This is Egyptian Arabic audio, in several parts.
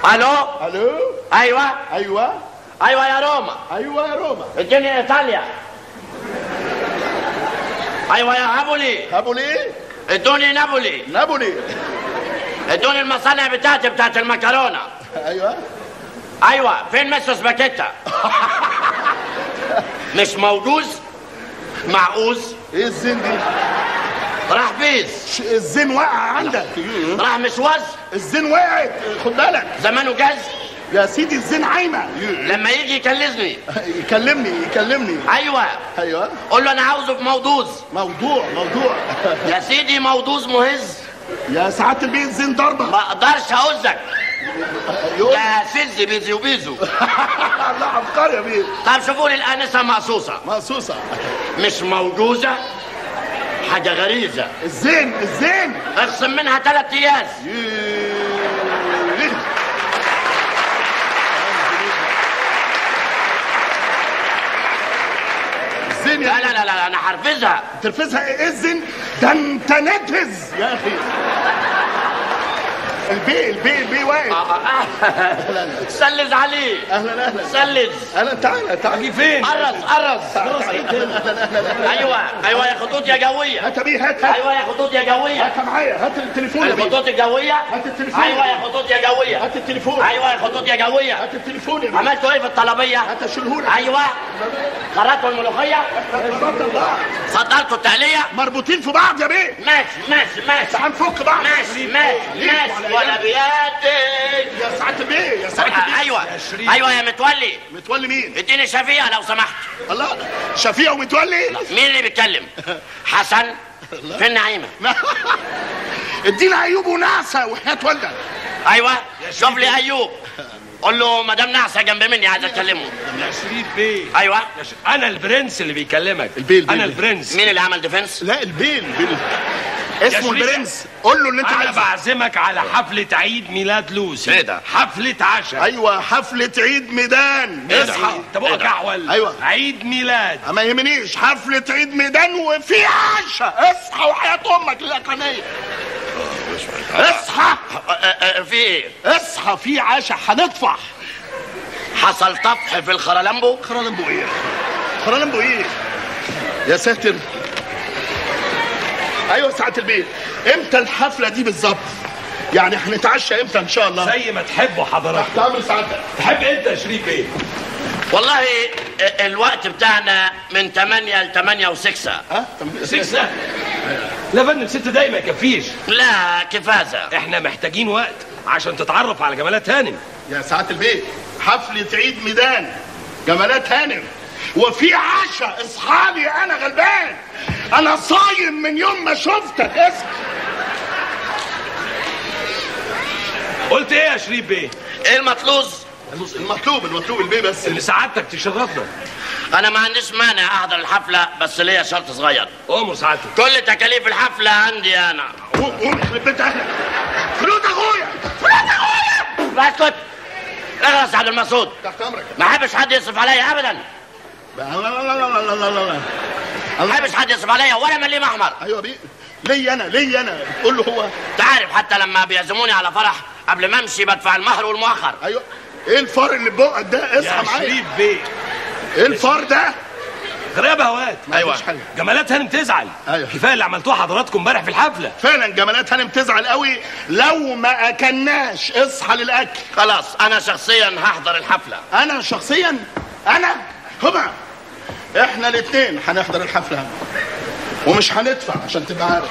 الو الو ايوه ايوه ايوه يا روما ايوه يا روما اديني ايطاليا ايوه يا نابولي ابو ليه ادوني نابولي نابولي ادوني المصانع بتاعتي بتاعت المكرونه ايوه ايوه فين مستر سباكيتا مش موجود معقوز ايه الزين دي راح بيز ش- الزين وقع عندك راح مشواز الزين وقعت خد بالك زمانه جاز يا سيدي الزين عايمه لما يجي يكلزني يكلمني يكلمني ايوه ايوه قول له انا عاوزه في موضوز موضوع موضوع يا سيدي موضوز مهز يا سعاده البيت الزين ضربه ما اقدرش اهزك يقول يا سز بيزي وبيزو الله عبقري يا بيه طب شوفوا لي الانسه مقصوصه مقصوصه مش موجوزه حاجه غريزه الزين الزين اخصم منها ثلاث اياس إيه. الزين لا يا لا لا لا انا حرفزها ترفزها ايه الزين ده انت نتز يا اخي البي البي البي واقف اهلا سلز عليه اهلا اهلا سلز اهلا تعالى تعالى فين؟ قرص قرص ايوه ايوه يا خطوط يا جويه هات يا بيه هات هات ايوه يا خطوط يا جويه هات معايا هات التليفون يا بيه الخطوط الجويه هات التليفون. ايوه يا خطوط يا جويه هات التليفون ايوه يا خطوط يا جويه هات التليفون يا بيه عملتوا ايه في الطلبيه هات اشيلهولك ايوه خرجتوا الملوخيه اتفضل بقى فضلتوا التقليه مربوطين في بعض يا بيه ماشي ماشي ماشي تعال نفك بعض ماشي ماشي ماشي ولا بياتي يا سعاده البيه يا سعاده البيه ايوه ايوه يا متولي متولي مين اديني شفيقه لو سمحت الله شفيع ومتولي مين اللي بيتكلم حسن فين نعيمه ادينا ايوب ونعسه وحياه والدك ايوه شوف لي ايوب قول له مدام نعسه جنب مني عايز اتكلمه يا شريف بيه ايوه يا ش... انا البرنس اللي بيكلمك البيه، البيه، انا البيه. البرنس مين اللي عمل ديفنس لا البيل البيل اسمه شريف. البرنس قول له اللي انت انا عايزه بعزمك على حفلة عيد ميلاد لوسي ايه ده؟ حفلة عشاء ايوه حفله عيد ميدان ايه ده؟ اصحى انت بقى احول أيوة. عيد ميلاد ما يهمنيش حفله عيد ميدان وفي عشاء اصحى وحياه امك الاخرانيه اصحى أه، أه، في ايه اصحى في عشاء هنطفح حصل طفح في الخرلمبو خرالمبو ايه خرالمبو ايه يا ساتر ايوه ساعه البيت امتى الحفله دي بالظبط يعني هنتعشى امتى ان شاء الله زي ما تحبوا حضرتك تحت امر سعادتك تحب انت يا شريف بيه والله أه، الوقت بتاعنا من 8 ل 8 و6 ها طب- سكسة لا فندم ست دقايق ما يكفيش لا كفازه احنا محتاجين وقت عشان تتعرف على جمالات هانم يا سعاده البيت حفله عيد ميدان جمالات هانم وفي عشاء اصحابي انا غلبان انا صايم من يوم ما شفتك اسم قلت ايه يا شريف بيه ايه المطلوب المطلوب المطلوب البيه بس ان سعادتك تشرفنا انا ما عنديش مانع احضر الحفله بس ليا شرط صغير امر سعادتك كل تكاليف الحفله عندي انا قوم قوم يخرب بيت اهلك فلوس اخويا فلوس اخويا اسكت اخلص يا عبد المقصود تحت امرك ما احبش حد يصرف عليا ابدا لا لا لا لا لا لا لا ما احبش حد يصرف عليا ولا مليم احمر ايوه بيه لي انا لي انا بتقول له هو انت عارف حتى لما بيعزموني على فرح قبل ما امشي بدفع المهر والمؤخر ايوه ايه الفار اللي ببقك ده اصحى يا معايا شريف بيه ايه الفار ده غريبة هوات ايوه مفيش حاجة. جمالات هانم تزعل أيوة. كفايه اللي عملتوه حضراتكم امبارح في الحفله فعلا جمالات هانم تزعل قوي لو ما اكلناش اصحى للاكل خلاص انا شخصيا هحضر الحفله انا شخصيا انا هما احنا الاثنين هنحضر الحفله ومش هندفع عشان تبقى عارف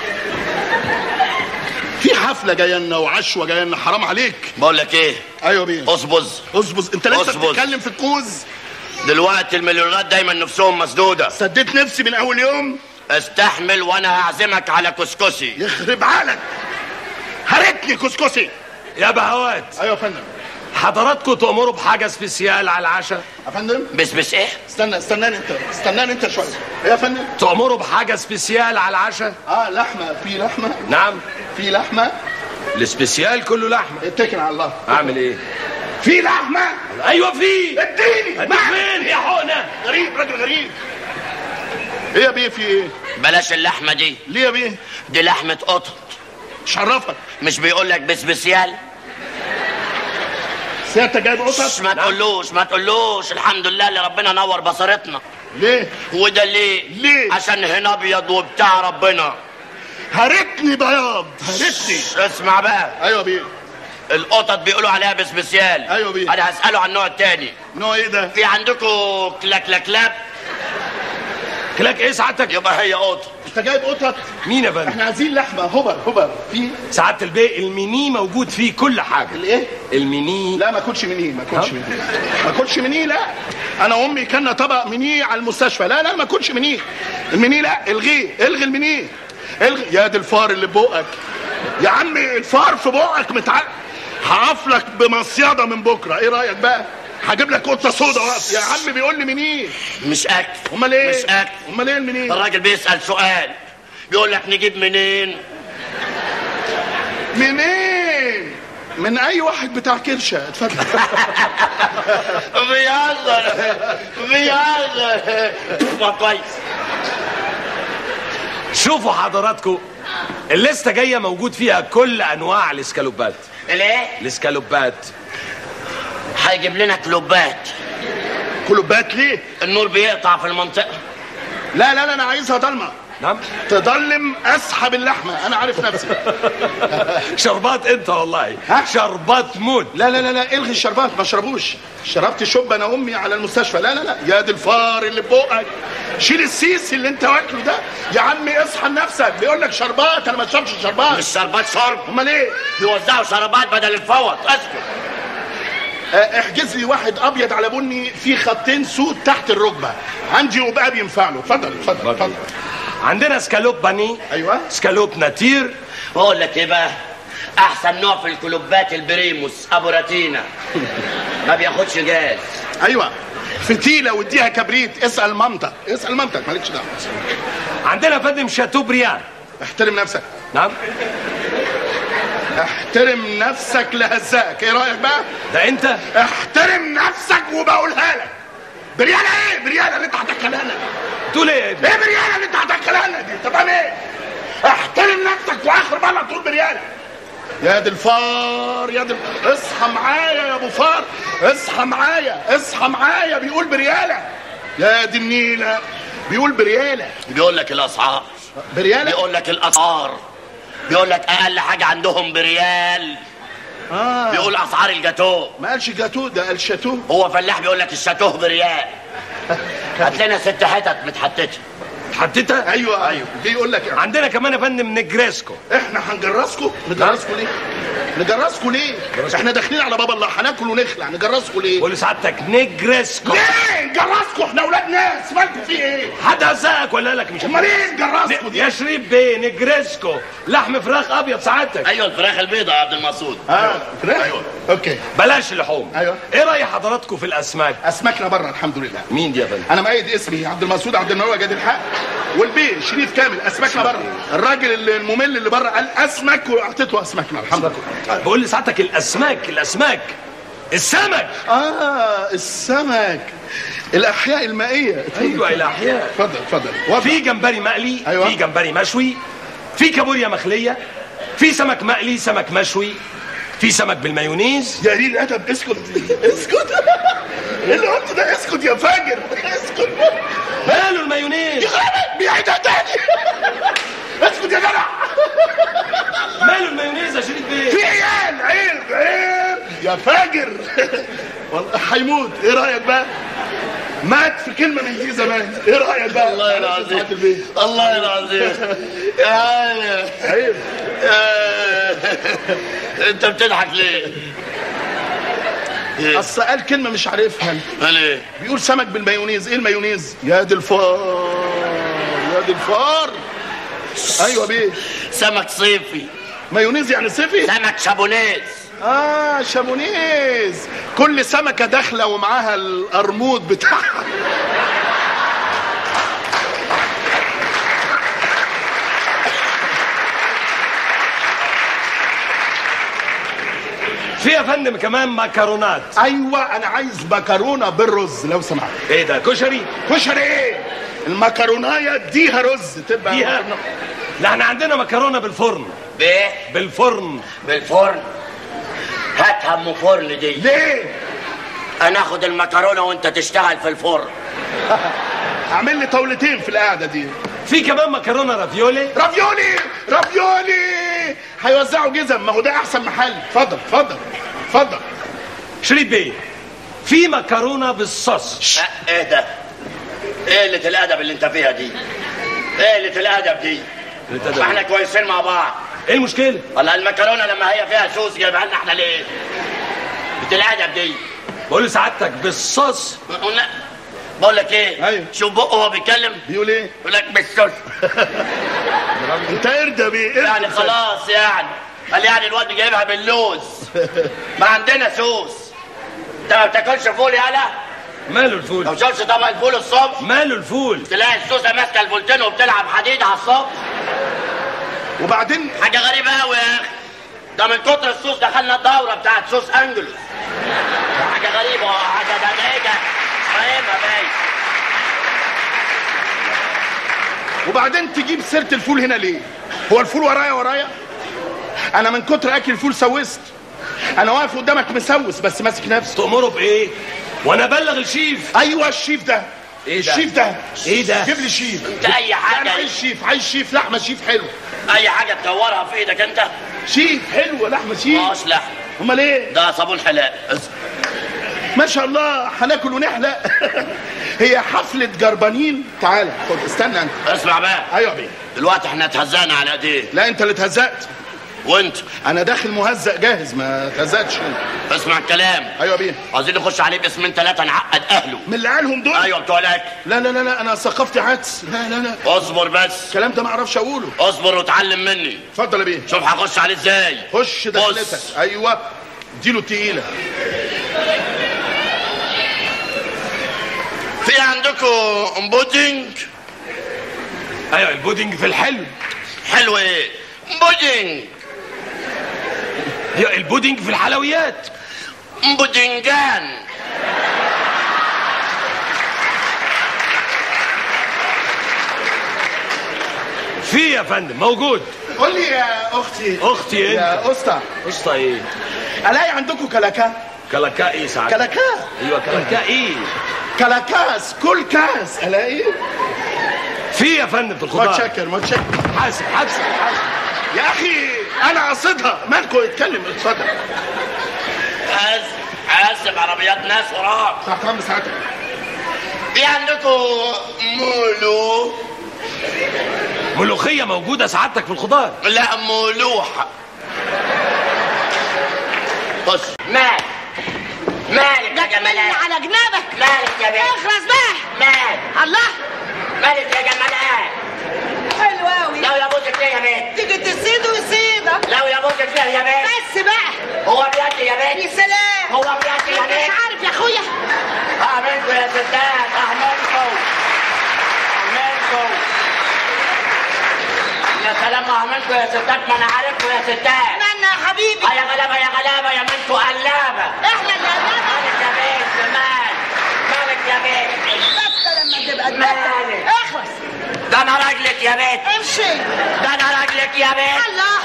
في حفله جايه لنا وعشوه جايه لنا حرام عليك بقول لك ايه ايوه بيه اصبز اصبز انت لسه اصبز. بتتكلم في الكوز دلوقتي المليونيرات دايما نفسهم مسدوده سديت نفسي من اول يوم استحمل وانا هعزمك على كسكسي يخرب عقلك هرتني كسكسي يا بهوات ايوه يا فندم حضراتكم تأمروا بحاجه سبيسيال على العشاء يا فندم بس بس ايه استنى استناني انت استناني انت شويه ايه يا فندم تأمروا بحاجه سبيسيال على العشاء اه لحمه في لحمه نعم في لحمه السبيسيال كله لحمه اتكل على الله اعمل ايه في لحمه ايوه في اديني اديك فين يا حقنه غريب راجل غريب ايه يا بيه في ايه بلاش اللحمه دي ليه يا بيه دي لحمه قطط شرفك مش بيقول لك بسبسيال سيادتك جايب قطط ما تقولوش ما تقولوش الحمد لله اللي ربنا نور بصيرتنا ليه وده ليه ليه؟ عشان هنا ابيض وبتاع ربنا هرتني بياض هرتني اسمع بقى ايوه بيه القطط بيقولوا عليها بسبسيال أيوة بيه. انا هساله عن النوع التاني نوع ايه ده في عندكم كلاكلاكلاب كلاك ايه سعادتك يبقى هي قطه انت جايب قطط مين يا فندم احنا عايزين لحمه هبر هبر في سعاده البيه الميني موجود فيه كل حاجه الايه الميني لا ما كنتش منيه ما كنتش ها؟ منيه ما كنتش منيه لا انا امي كان طبق منيه على المستشفى لا لا ما كنتش منيه المنيه لا الغيه الغي المنيه الغي يا دي الفار اللي ببقك يا عم الفار في بقك متعلق هقفلك بمصيده من بكره ايه رايك بقى هجيب لك قطه سودا واقف يا عم بيقول لي منيه مش اكل امال ايه مش اكل امال ايه المنيه الراجل بيسال سؤال بيقول لك نجيب منين منين من اي واحد بتاع كرشه اتفضل بيهزر بيهزر ما كويس شوفوا حضراتكم الليسته جايه موجود فيها كل انواع الاسكالوبات الايه الاسكالوبات هيجيب لنا كلوبات كلوبات ليه النور بيقطع في المنطقه لا لا لا انا عايزها ضلمه نعم تضلم اسحب اللحمه انا عارف نفسي شربات انت والله ها؟ شربات موت لا لا لا لا الغي الشربات ما اشربوش شربت شوب انا امي على المستشفى لا لا لا يا دي الفار اللي بقك شيل السيس اللي انت واكله ده يا عمي اصحى لنفسك بيقول لك شربات انا ما اشربش شربات مش شربات شرب امال ايه بيوزعوا شربات بدل الفوط اسكت آه، احجز لي واحد ابيض على بني فيه خطين سود تحت الركبه عندي وبقى بينفع له اتفضل اتفضل اتفضل عندنا سكالوب باني ايوه سكالوب ناتير بقول لك ايه بقى احسن نوع في الكلوبات البريموس ابو راتينا ما بياخدش جاز ايوه فتيله واديها كبريت اسال مامتك اسال مامتك مالكش دعوه عندنا يا فندم شاتو بريان احترم نفسك نعم احترم نفسك لهزاك ايه رايك بقى ده انت احترم نفسك وبقولها لك بريالة ايه بريالة اللي انت هتاكلها لنا تقول ايه يا ابني؟ ايه بريالة اللي انت هتاكلها لنا دي تمام ايه احترم نفسك واخر مرة تقول بريالة يا دي الفار يا دي ال- اصحى معايا يا ابو فار اصحى معايا اصحى معايا بيقول بريالة يا دي النيلة بيقول بريالة بيقول لك الاسعار بريالة بيقول لك الاسعار بيقول لك اقل حاجه عندهم بريال اه بيقول اسعار الجاتوه ما قالش جاتو ده قال شاتو هو فلاح بيقول لك الشاتوه بريال هات لنا ست حتت متحتته حطيتها ايوه ايوه دي يقول لك عندنا كمان يا فندم نجريسكو احنا هنجرسكم نجرسكم ليه نجرسكم ليه احنا داخلين على باب الله هناكل ونخلع نجرسكم ليه قول لسعادتك نجريسكو ليه نجرسكم احنا اولاد ناس مالكم في ايه حد هزقك ولا لك مش امال ايه نجرسكم ن- دي يا شريف بيه نجريسكو لحم فراخ ابيض سعادتك ايوه الفراخ البيضاء يا عبد المقصود اه ايوه اوكي بلاش اللحوم أيوة. ايه راي حضراتكم في الاسماك اسماكنا بره الحمد لله مين دي يا فندم انا مؤيد اسمي عبد المقصود عبد المنوع جاد الحق والبيه شريف كامل اسماكنا بره الراجل اللي- الممل اللي بره قال اسمك واعطيته اسماكنا الحمد لله بقول لسعادتك الاسماك الاسماك السمك اه السمك الاحياء المائيه ايوه الاحياء اتفضل اتفضل وضع. في جمبري مقلي أيوة. في جمبري مشوي في كابوريا مخليه في سمك مقلي سمك مشوي في سمك بالمايونيز يا قليل الادب اسكت اسكت ايه اللي قلت ده اسكت يا فاجر اسكت ماله المايونيز بيعيدها تاني اسكت يا جدع ماله المايونيز يا شريف بيه في عيال عيب عيب يا فاجر والله هيموت ايه رايك بقى مات في كلمه من دي زمان ايه رايك بقى الله معلش يا العظيم سعادة البيه. الله العظيم يا عالم. عيب يا- انت بتضحك ليه؟ إيه؟ اصل قال كلمه مش عارفها قال ايه؟ بيقول سمك بالمايونيز ايه المايونيز يا دي الفار يا دي الفار ايوه بيه سمك صيفي مايونيز يعني صيفي سمك شابونيز اه شابونيز كل سمكه داخله ومعاها القرموط بتاعها في يا فندم كمان مكرونات ايوه انا عايز مكرونه بالرز لو سمحت ايه ده كشري كشري ايه المكرونايه اديها رز تبقى فيها لا احنا عندنا مكرونه بالفرن بايه؟ بالفرن بالفرن هات هم فرن دي ليه انا اخد المكرونه وانت تشتغل في الفرن اعمل لي طاولتين في القعده دي في كمان مكرونه رافيولي رافيولي رافيولي هيوزعوا جزم ما هو ده احسن محل اتفضل اتفضل اتفضل شريف بيه في مكرونه بالصوص أه، ايه ده ايه قله الادب اللي انت فيها دي ايه قله الادب دي ما احنا كويسين مع بعض ايه المشكله والله المكرونه لما هي فيها سوس جايبها لنا احنا ليه قله الادب دي بقول لسعادتك بالصوص قلنا بقول لك ايه أيوه. شوف بقه وهو بيتكلم بيقول ايه يقول لك بالسوس انت ارضى بيه ارضى يعني خلاص يعني قال يعني الواد جايبها باللوز ما عندنا سوس انت ما بتاكلش فول يالا ماله لو الفول شفتش طبق الفول الصبح ماله الفول تلاقي السوسه ماسكه الفولتين وبتلعب حديد على الصبح وبعدين حاجه غريبه قوي يا اخي ده من كتر الصوص دخلنا الدوره بتاعت صوص انجلوس حاجه غريبه حاجه ده ده ايه ده فاهمها باين وبعدين تجيب سيره الفول هنا ليه هو الفول ورايا ورايا انا من كتر اكل الفول سوست انا واقف قدامك مسوس بس ماسك نفسي تأمره بايه وانا ابلغ الشيف ايوه الشيف ده إيه ده؟ الشيف ده إيه ده؟ جيب لي شيف انت اي انا حاجه عايز شيف عايز شيف لحمه شيف حلو اي حاجه تدورها في ايدك انت شيف حلو لحمه شيف ماش لحم امال ايه ده صابون حلاق ما شاء الله هناكل ونحلق هي حفله جربانين تعالى خد استنى انت اسمع بقى ايوه بيه دلوقتي احنا اتهزقنا على ايديه لا انت اللي اتهزقت وانت انا داخل مهزق جاهز ما اتهزقتش اسمع الكلام ايوه بيه عايزين نخش عليه باسمين ثلاثه نعقد اهله من اللي قالهم دول ايوه بتوع الاكل لا لا لا لا انا ثقافتي عدس لا لا لا اصبر بس الكلام ده ما اعرفش اقوله اصبر وتعلم مني اتفضل يا بيه شوف هخش عليه ازاي خش دخلتك بص. ايوه اديله التقيله في عندكم بودنج ايوه البودنج في الحلو حلو ايه بودنج ايوه البودنج في الحلويات بودنجان في يا فندم موجود قول لي يا اختي اختي انت يا اسطى قشطه ايه الاقي عندكم كلاكا كلاكا ايه سعادتك كلاكا ايوه كلاكا ايه كلاكاس كل كاس الاقي في يا فندم في الخضار متشكر متشكر حاسب حاسب حاسب يا اخي انا قصدها مالكم اتكلم اتفضل اسف اسف عربيات ناس وراك تحت امر ساعتك في عندكم مولو ملوخيه موجوده سعادتك في الخضار لا ملوحة بص مال مالك يا اللي جمالات على جنابك مالك يا بنت اخلص بقى مال الله مالك يا جمالات حلو قوي لو يا بوسك فيها يا بنت تيجي تسيد ويسيبك لو يا بوسك فيها يا بنت بس بقى هو بيأتي يا يا بنت سلام هو بيأتي يا مش بنت عارف يا اخويا أعملكوا يا ستات أعملكوا أعملكوا يا سلام أعملكوا يا ستات ما أنا عارفكوا يا ستات منا يا حبيبي آه يا غلابة يا غلابة يا ما انتوا قلابة احنا اللي قلنا مالك يا بنت مال مالك يا بنت حتى لما تبقى مالك؟ دماغك اخلص ده أنا راجلك يا بنت امشي ده أنا راجلك يا بنت الله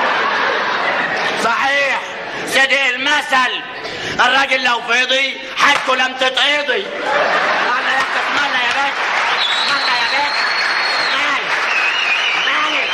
صحيح سيدي المثل الراجل لو فضي حاجته لم تتقضي انا يا تتمنى يا بنت تتمنى يا بنت مالك مالك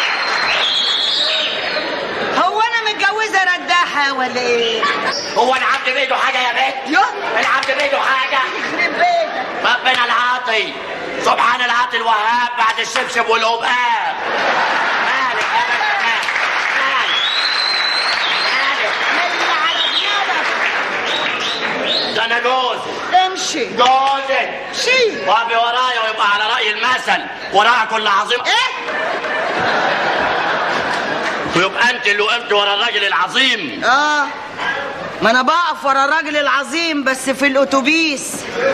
هو انا متجوزه رداحه ولا ايه هو العبد بيده حاجه يا بنت يوه العبد بيده حاجه يخرب بيتك ربنا العاطي سبحان العاطي الوهاب بعد الشبشب والقباب مالك يا بنت مالك مالك اللي على جنابك مالك ده انا جوزي امشي جوزي شي وابي ورايا ويبقى على رأي المثل وراء كل عظيم ايه ويبقى انت اللي وقفت ورا الراجل العظيم اه ما انا بقف ورا الراجل العظيم بس في الاتوبيس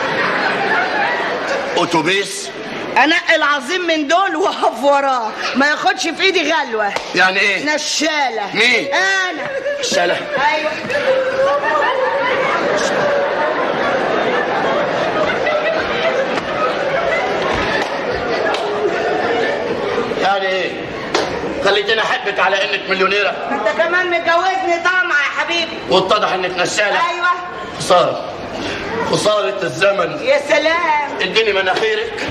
اتوبيس انقي العظيم من دول واقف وراه ما ياخدش في ايدي غلوه يعني ايه نشاله مين؟ انا الشلة ايوه يعني ايه خليتني احبك على انك مليونيره انت كمان متجوزني طمع يا حبيبي واتضح انك نشالة ايوه خسارة خسارة الزمن يا سلام اديني مناخيرك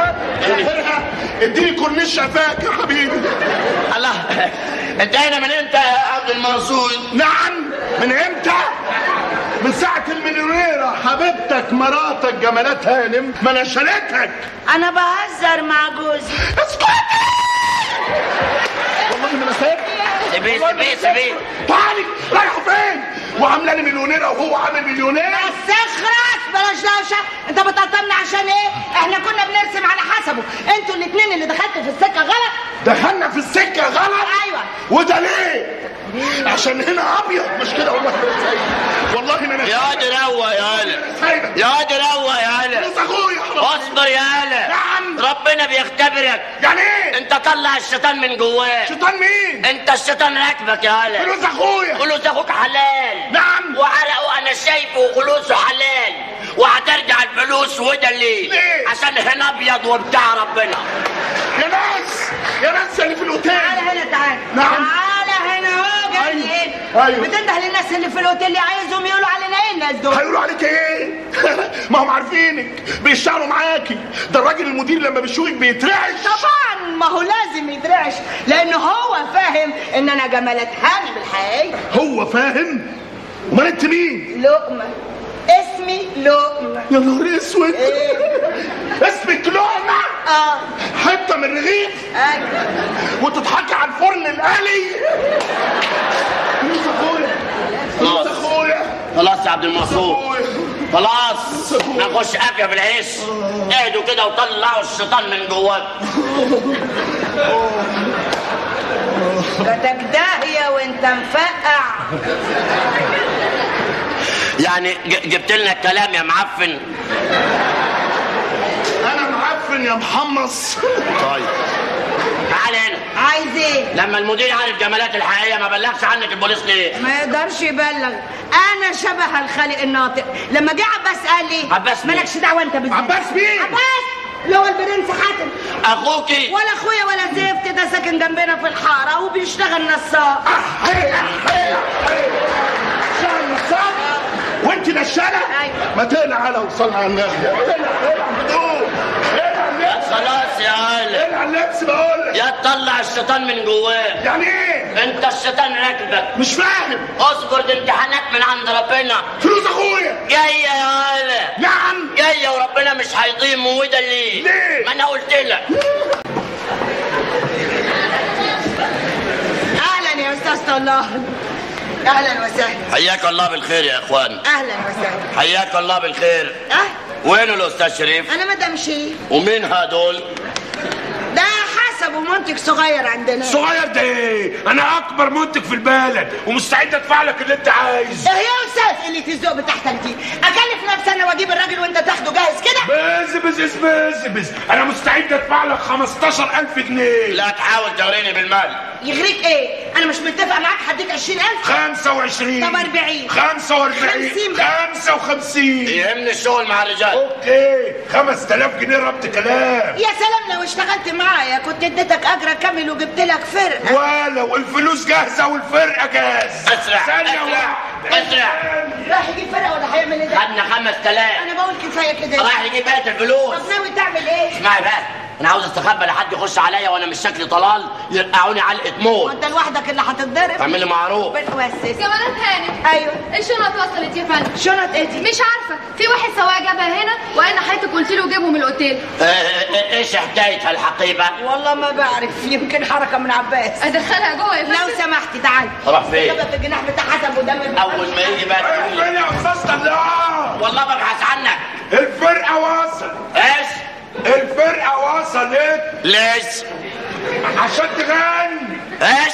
اديني كورنيش شفاك يا حبيبي الله انت هنا من امتى يا عبد المنصور نعم من امتى من ساعة المليونيرة حبيبتك مراتك جمالات هانم ما انا شالتك انا بهزر مع جوزي اسكتي والله ما انا سايب سيبيه سيبيه سيبيه تعالي رايحة فين وعامله لي مليونيرة وهو عامل مليونير بس اخرس بلاش دوشه انت بتقطمنا عشان ايه احنا كنا بنرسم على حسبه انتوا الاثنين اللي دخلتوا في السكه غلط دخلنا في السكة غلط ايوه وده ليه عشان هنا ابيض مش كده والله ما انا سايب والله ما انا يا دي روق يا هلا سايبك يا دي روق يا هلا فلوس اخويا اصبر يا هلا نعم. ربنا بيختبرك يعني ايه انت طلع الشيطان من جواك شيطان مين انت الشيطان راكبك يا هلا فلوس اخويا فلوس اخوك حلال نعم. وعرقه انا شايفه وفلوسه حلال وهترجع الفلوس وده ليه؟ ليه؟ عشان هنا ابيض وبتاع ربنا يا ناس يا ناس اللي في الاوتيل تعالى هنا تعالى نعم. تعالى هنا اهو جاي أيوة. هنا أيوة. بتنده للناس اللي في الاوتيل اللي عايزهم يقولوا علينا ايه الناس دول هيقولوا عليك ايه ما هم عارفينك بيشتغلوا معاكي ده الراجل المدير لما بيشوفك بيترعش طبعا ما هو لازم يدرعش لان هو فاهم ان انا جمالات هانم الحقيقيه هو فاهم امال انت مين لقمه اسمي لقمه يا نهار اسود ايه اسمك لقمه اه حته من الرغيف ايوه وتضحكي على الفرن الآلي فلوس اخويا فلوس خلاص. اخويا خلاص يا عبد المنصور اخويا خلاص نخش قافيه في العيش اهدوا كده وطلعوا الشيطان من جواك جاتك داهيه وانت مفقع يعني ج- جبت لنا الكلام يا معفن انا معفن يا محمص طيب تعال هنا عايز ايه لما المدير عارف جمالات الحقيقيه ما بلغش عنك البوليس ليه؟ ما يقدرش يبلغ انا شبه الخالق الناطق لما جه عباس قال لي عباس مين؟ مالكش دعوه انت بالزفت عباس مين؟ عباس اللي هو البرنس حاتم اخوكي ولا اخويا ولا زفت ده ساكن جنبنا في الحاره وبيشتغل نصاب شهر نصاب وانت نشالة أيوة. ما تقلع على وصل على النبي اقلع اقلع بدون اقلع اللبس خلاص يا هلا اقلع اللبس بقول لك يا تطلع الشيطان من جواك يعني ايه انت الشيطان راكبك مش فاهم اصبر دي امتحانات من عند ربنا فلوس اخويا جايه يا هلا نعم جايه وربنا مش هيضيم وده ليه؟ ليه؟ ما انا قلت لك اهلا يا استاذ طلال اهلا وسهلا حياك الله بالخير يا اخوان اهلا وسهلا حياك الله بالخير اه وين الاستاذ شريف انا مدام شيء ومين هدول ده حسب ومنتج صغير عندنا صغير ده ايه انا اكبر منتج في البلد ومستعد ادفع لك اللي انت عايزه ايه يا استاذ اللي الذوق بتاعتك دي اكلف نفسي انا واجيب الراجل وانت تاخده جاهز كده بس بس بس بس انا مستعد ادفع لك 15000 جنيه لا تحاول توريني بالمال يغريك ايه انا مش متفق معاك هديك 20000 25 طب 40. 45 50 بقى. 55 يهمني الشغل مع الرجال اوكي 5000 جنيه ربط كلام يا سلام لو اشتغلت معايا كنت اديتك اجر كامل وجبت لك فرقه ولو الفلوس جاهزه والفرقه جاهزه اسرع ثانيه اسرع واحده اسرع راح يجيب فرقه ولا هيعمل ايه ده خدنا 5000 انا بقول كفايه كده راح يجيب بقيه الفلوس طب ناوي تعمل ايه اسمعي بقى انا عاوز استخبى لحد يخش عليا وانا مش شكلي طلال يرقعوني علقه موت وانت لوحدك اللي هتتضرب اعملي معروف بس جمالات هانم ايوه الشنط وصلت يا فندم شنط ايه دي مش عارفه في واحد سواق جابها هنا وانا حضرتك قلت له جيبه من الاوتيل آه، آه، ايش حكايه الحقيبه والله ما بعرف يمكن حركه من عباس ادخلها جوه يا لو فندم سمحتي تعالي راح فين؟ في الجناح بتاع حسب ودم اول ما يجي بقى تقول فين لي يا استاذ طلال والله ببحث عنك الفرقه وصل ايش الفرقه وصلت ليش عشان تغني ايش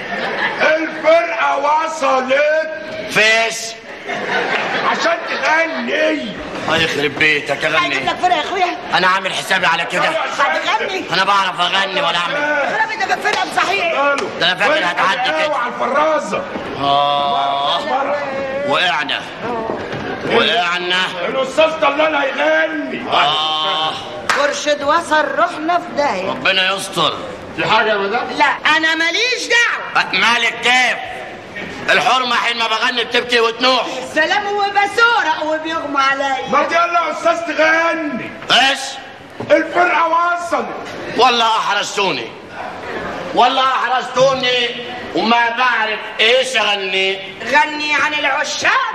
الفرقه وصلت فيش عشان تغني الله يخرب بيتك هجيب اغني لك فرقه يا اخويا انا عامل حسابي على كده هتغني انا بعرف اغني ولا اعمل خرابي ده جاب فرقه بصحيح ده أنا فاكر هتعدي كده. على الفرازه اه وقعنا وقعنا الاستاذ طلال هيغني اه مرشد وصل رحنا في داهيه ربنا يستر في حاجه يا مدام لا انا ماليش دعوه مالك كيف الحرمه حين ما بغني بتبكي وتنوح سلام وبسورة وبيغمى عليا ما يلا يا استاذ تغني ايش الفرقه وصلت والله احرجتوني والله احرجتوني وما بعرف ايش اغني غني عن العشاق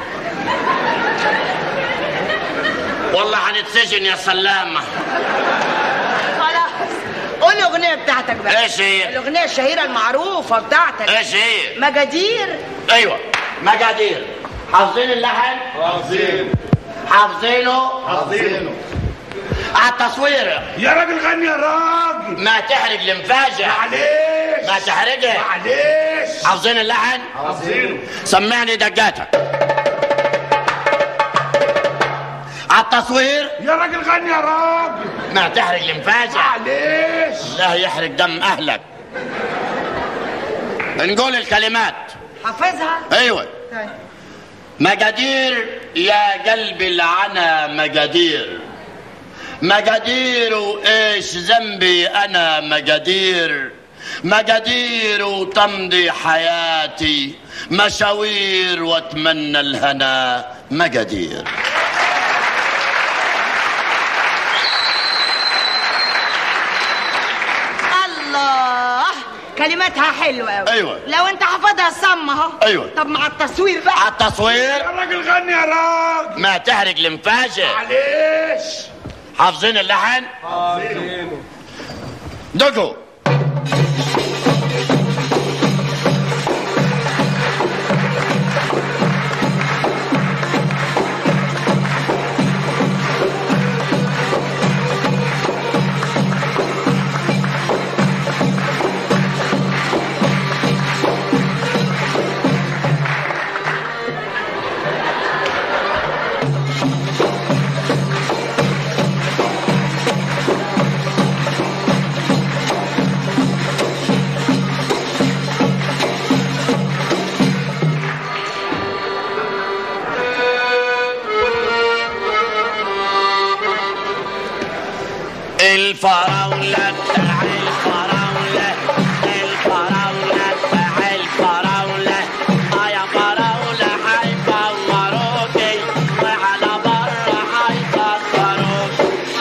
والله حنتسجن يا سلامه خلاص قول الأغنية بتاعتك بقى ايش هي الأغنية الشهيرة المعروفة بتاعتك ايش هي مجادير ايوه مقادير حافظين اللحن حافظين حافظينه حافظينه على التصوير يا راجل غني يا راجل ما تحرق المفاجأة معلش ما تحرقها معلش حافظين اللحن حافظينه سمعني دقاتك على التصوير يا راجل غني يا راجل ما تحرق المفاجأة معلش لا يحرق دم أهلك نقول الكلمات حافظها أيوة طيب مقادير يا قلبي العنا مقادير مقادير وايش ذنبي انا مقادير مقادير وتمضي حياتي مشاوير واتمنى الهنا مقادير الله كلماتها حلوة أوي أيوة. لو أنت حافظها صم أهو أيوة. طب مع التصوير بقى على التصوير يا راجل غني يا راجل ما تحرق المفاجئ معلش حافظين اللحن دقوا الفراولة بتاع الفراولة الفراولة بتاع الفراولة آه يا فراولة هيفوروكي وعلى بره هيفكروك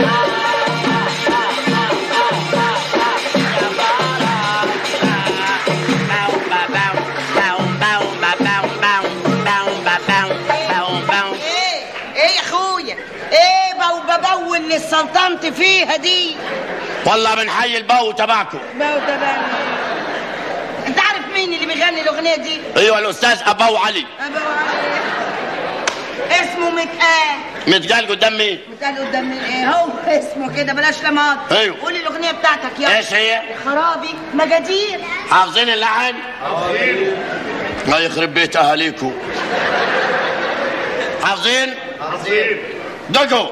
يا فراولة باو باو باو باو باو باو باو باو باو باو ايه ايه يا اخويا ايه بو ببو اللي السلطنت فيها دي والله بنحيي البو تبعكم بو تبعني انت عارف مين اللي بيغني الاغنيه دي ايوه الاستاذ ابو علي أبو علي. اسمه متقال متقال قدام مين متقال قدام مين ايه هو اسمه كده بلاش لمات أيوة. قولي الاغنيه بتاعتك يلا ايش هي خرابي مجادير حافظين اللحن ما يخرب بيت اهاليكم حافظين حافظين دقوا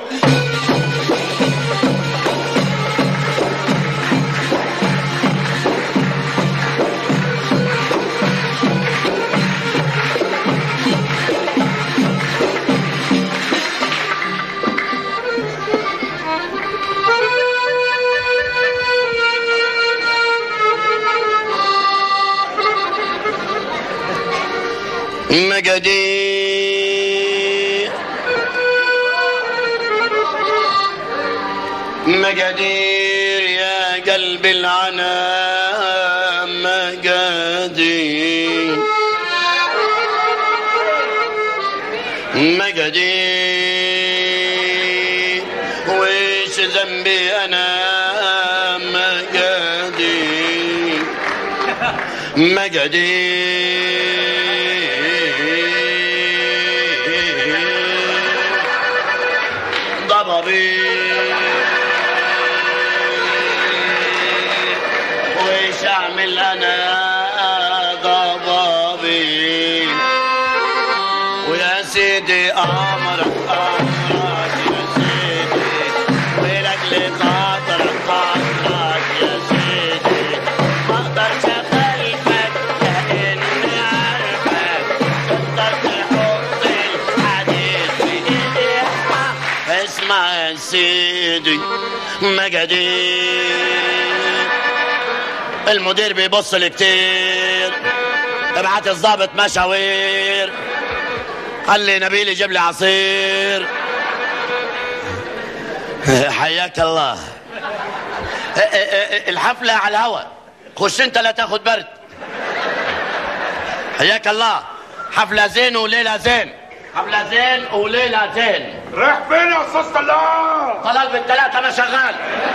مقادير مقادير يا قلب العنا مقادير مقادير ويش ذنبي انا مقادير مقادير ضبابي ويش اعمل انا ضبابي ويا سيدي امرك امرك يا سيدي ولك خاطرك خاطرك يا سيدي ما اقدرش اخلفك لاني عارفك تقدر تحط الحديد في ايدي اسمع يا سيدي مقادير المدير بيبص لي كتير ابعت الضابط مشاوير خلي نبيل يجيب لي عصير حياك الله الحفلة على الهوا خش انت لا تاخد برد حياك الله حفلة زين وليلة زين حفلة زين وليلة زين رايح فين يا استاذ طلال طلال بالثلاثة انا شغال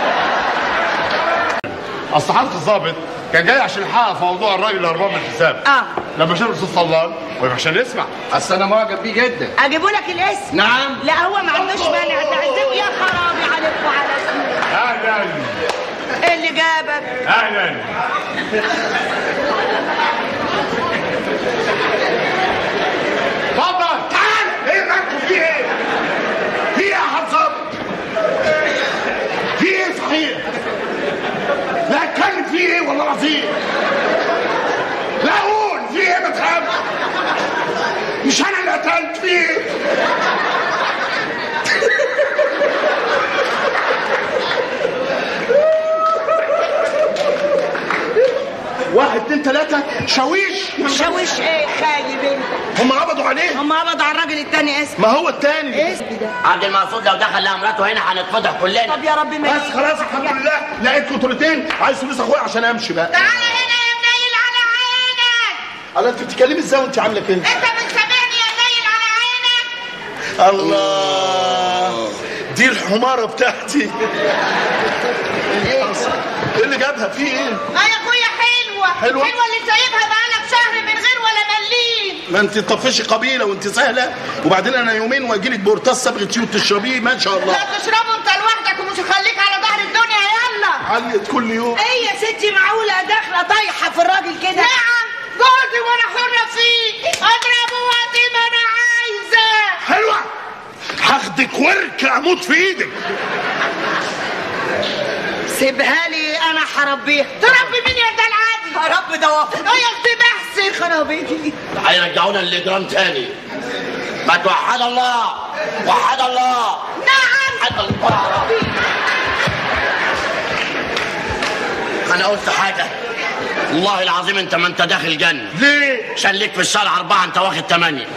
اصل حضرة الضابط كان جاي عشان يحقق في موضوع الراجل اللي هربان من الحساب اه لما شاف الاستاذ طلال وعشان يسمع اصل انا معجب بيه جدا اجيبوا لك الاسم نعم لا هو ما عندوش مانع تعزف يا خرابي عليكم على اسمه اهلا ايه اللي جابك اهلا اتفضل تعال ايه مالكم في ايه؟ في ايه يا حضرتك؟ في ايه صحيح؟ لا اتكلم في ايه والله العظيم لا قول في ايه ما تخافش مش انا اللي قتلت في ايه؟ واحد اتنين تلاتة شاويش شوش ايه خايب انت هم قبضوا عليه هم قبضوا على الراجل التاني اسم ما هو التاني اسم ده عبد المقصود لو دخل لها مراته هنا هنتفضح كلنا طب يا رب ما بس خلاص الحمد لله لقيت كترتين عايز فلوس اخويا عشان امشي بقى تعالى هنا يا منيل على عينك الله انت بتتكلمي ازاي وانت عامله كده انت بتسامحني يا منيل على عينك الله دي الحماره بتاعتي ايه اللي جابها في ايه اه يا اخويا حلوه حلوة؟ حلوه اللي سايبها بقالك شهر من غير ولا مليم ما انت تطفشي قبيله وانت سهله وبعدين انا يومين واجي لك بورتاس صبغه يوت تشربيه ما شاء الله لا تشربه انت لوحدك ومش هخليك على ظهر الدنيا يلا علقت كل يوم ايه يا ستي معقوله داخله طايحه في الراجل كده نعم جوزي وانا حره فيه اضربه وقت ما انا عايزه حلوه هاخدك ورك اموت في ايدك سيبها لي انا هربيها تربي مين يا ده العادي هربي دوافر اه يا اختي بحسن خرابيتي هيرجعونا للاجرام تاني ما توحد الله وحد الله نعم وحد الله انا قلت حاجه والله العظيم انت ما انت داخل جنه ليه عشان ليك في الشارع اربعه انت واخد ثمانيه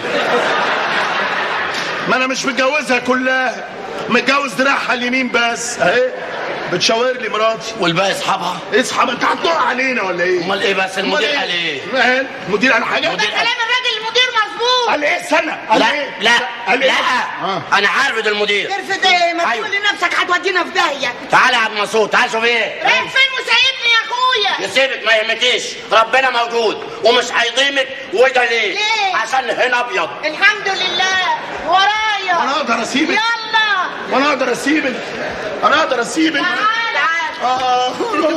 ما انا مش متجوزها كلها متجوز دراعها اليمين بس اهي بتشاور لي مراتي والباقي اصحابها اصحى ما انت هتدور علينا ولا ايه امال ايه بس المدير أمال قال ايه مال المدير قال حاجه ده كلام الراجل المدير مظبوط قال ايه استنى قال لا ايه لا قال لا ايه آه. انا عارف ده المدير ترفض ايه ما أيوة. تقول لنفسك هتودينا في داهيه تعالى يا عبد المنصور تعال شوف ايه رايح فين وسايبني يا اخويا يسيبك ما يهمكيش ربنا موجود ومش هيضيمك وده ليه؟ ليه؟ عشان هنا ابيض الحمد لله ورايا وانا اقدر اسيبك يلا وانا اقدر اسيبك انا اقدر اسيبك تعال آه.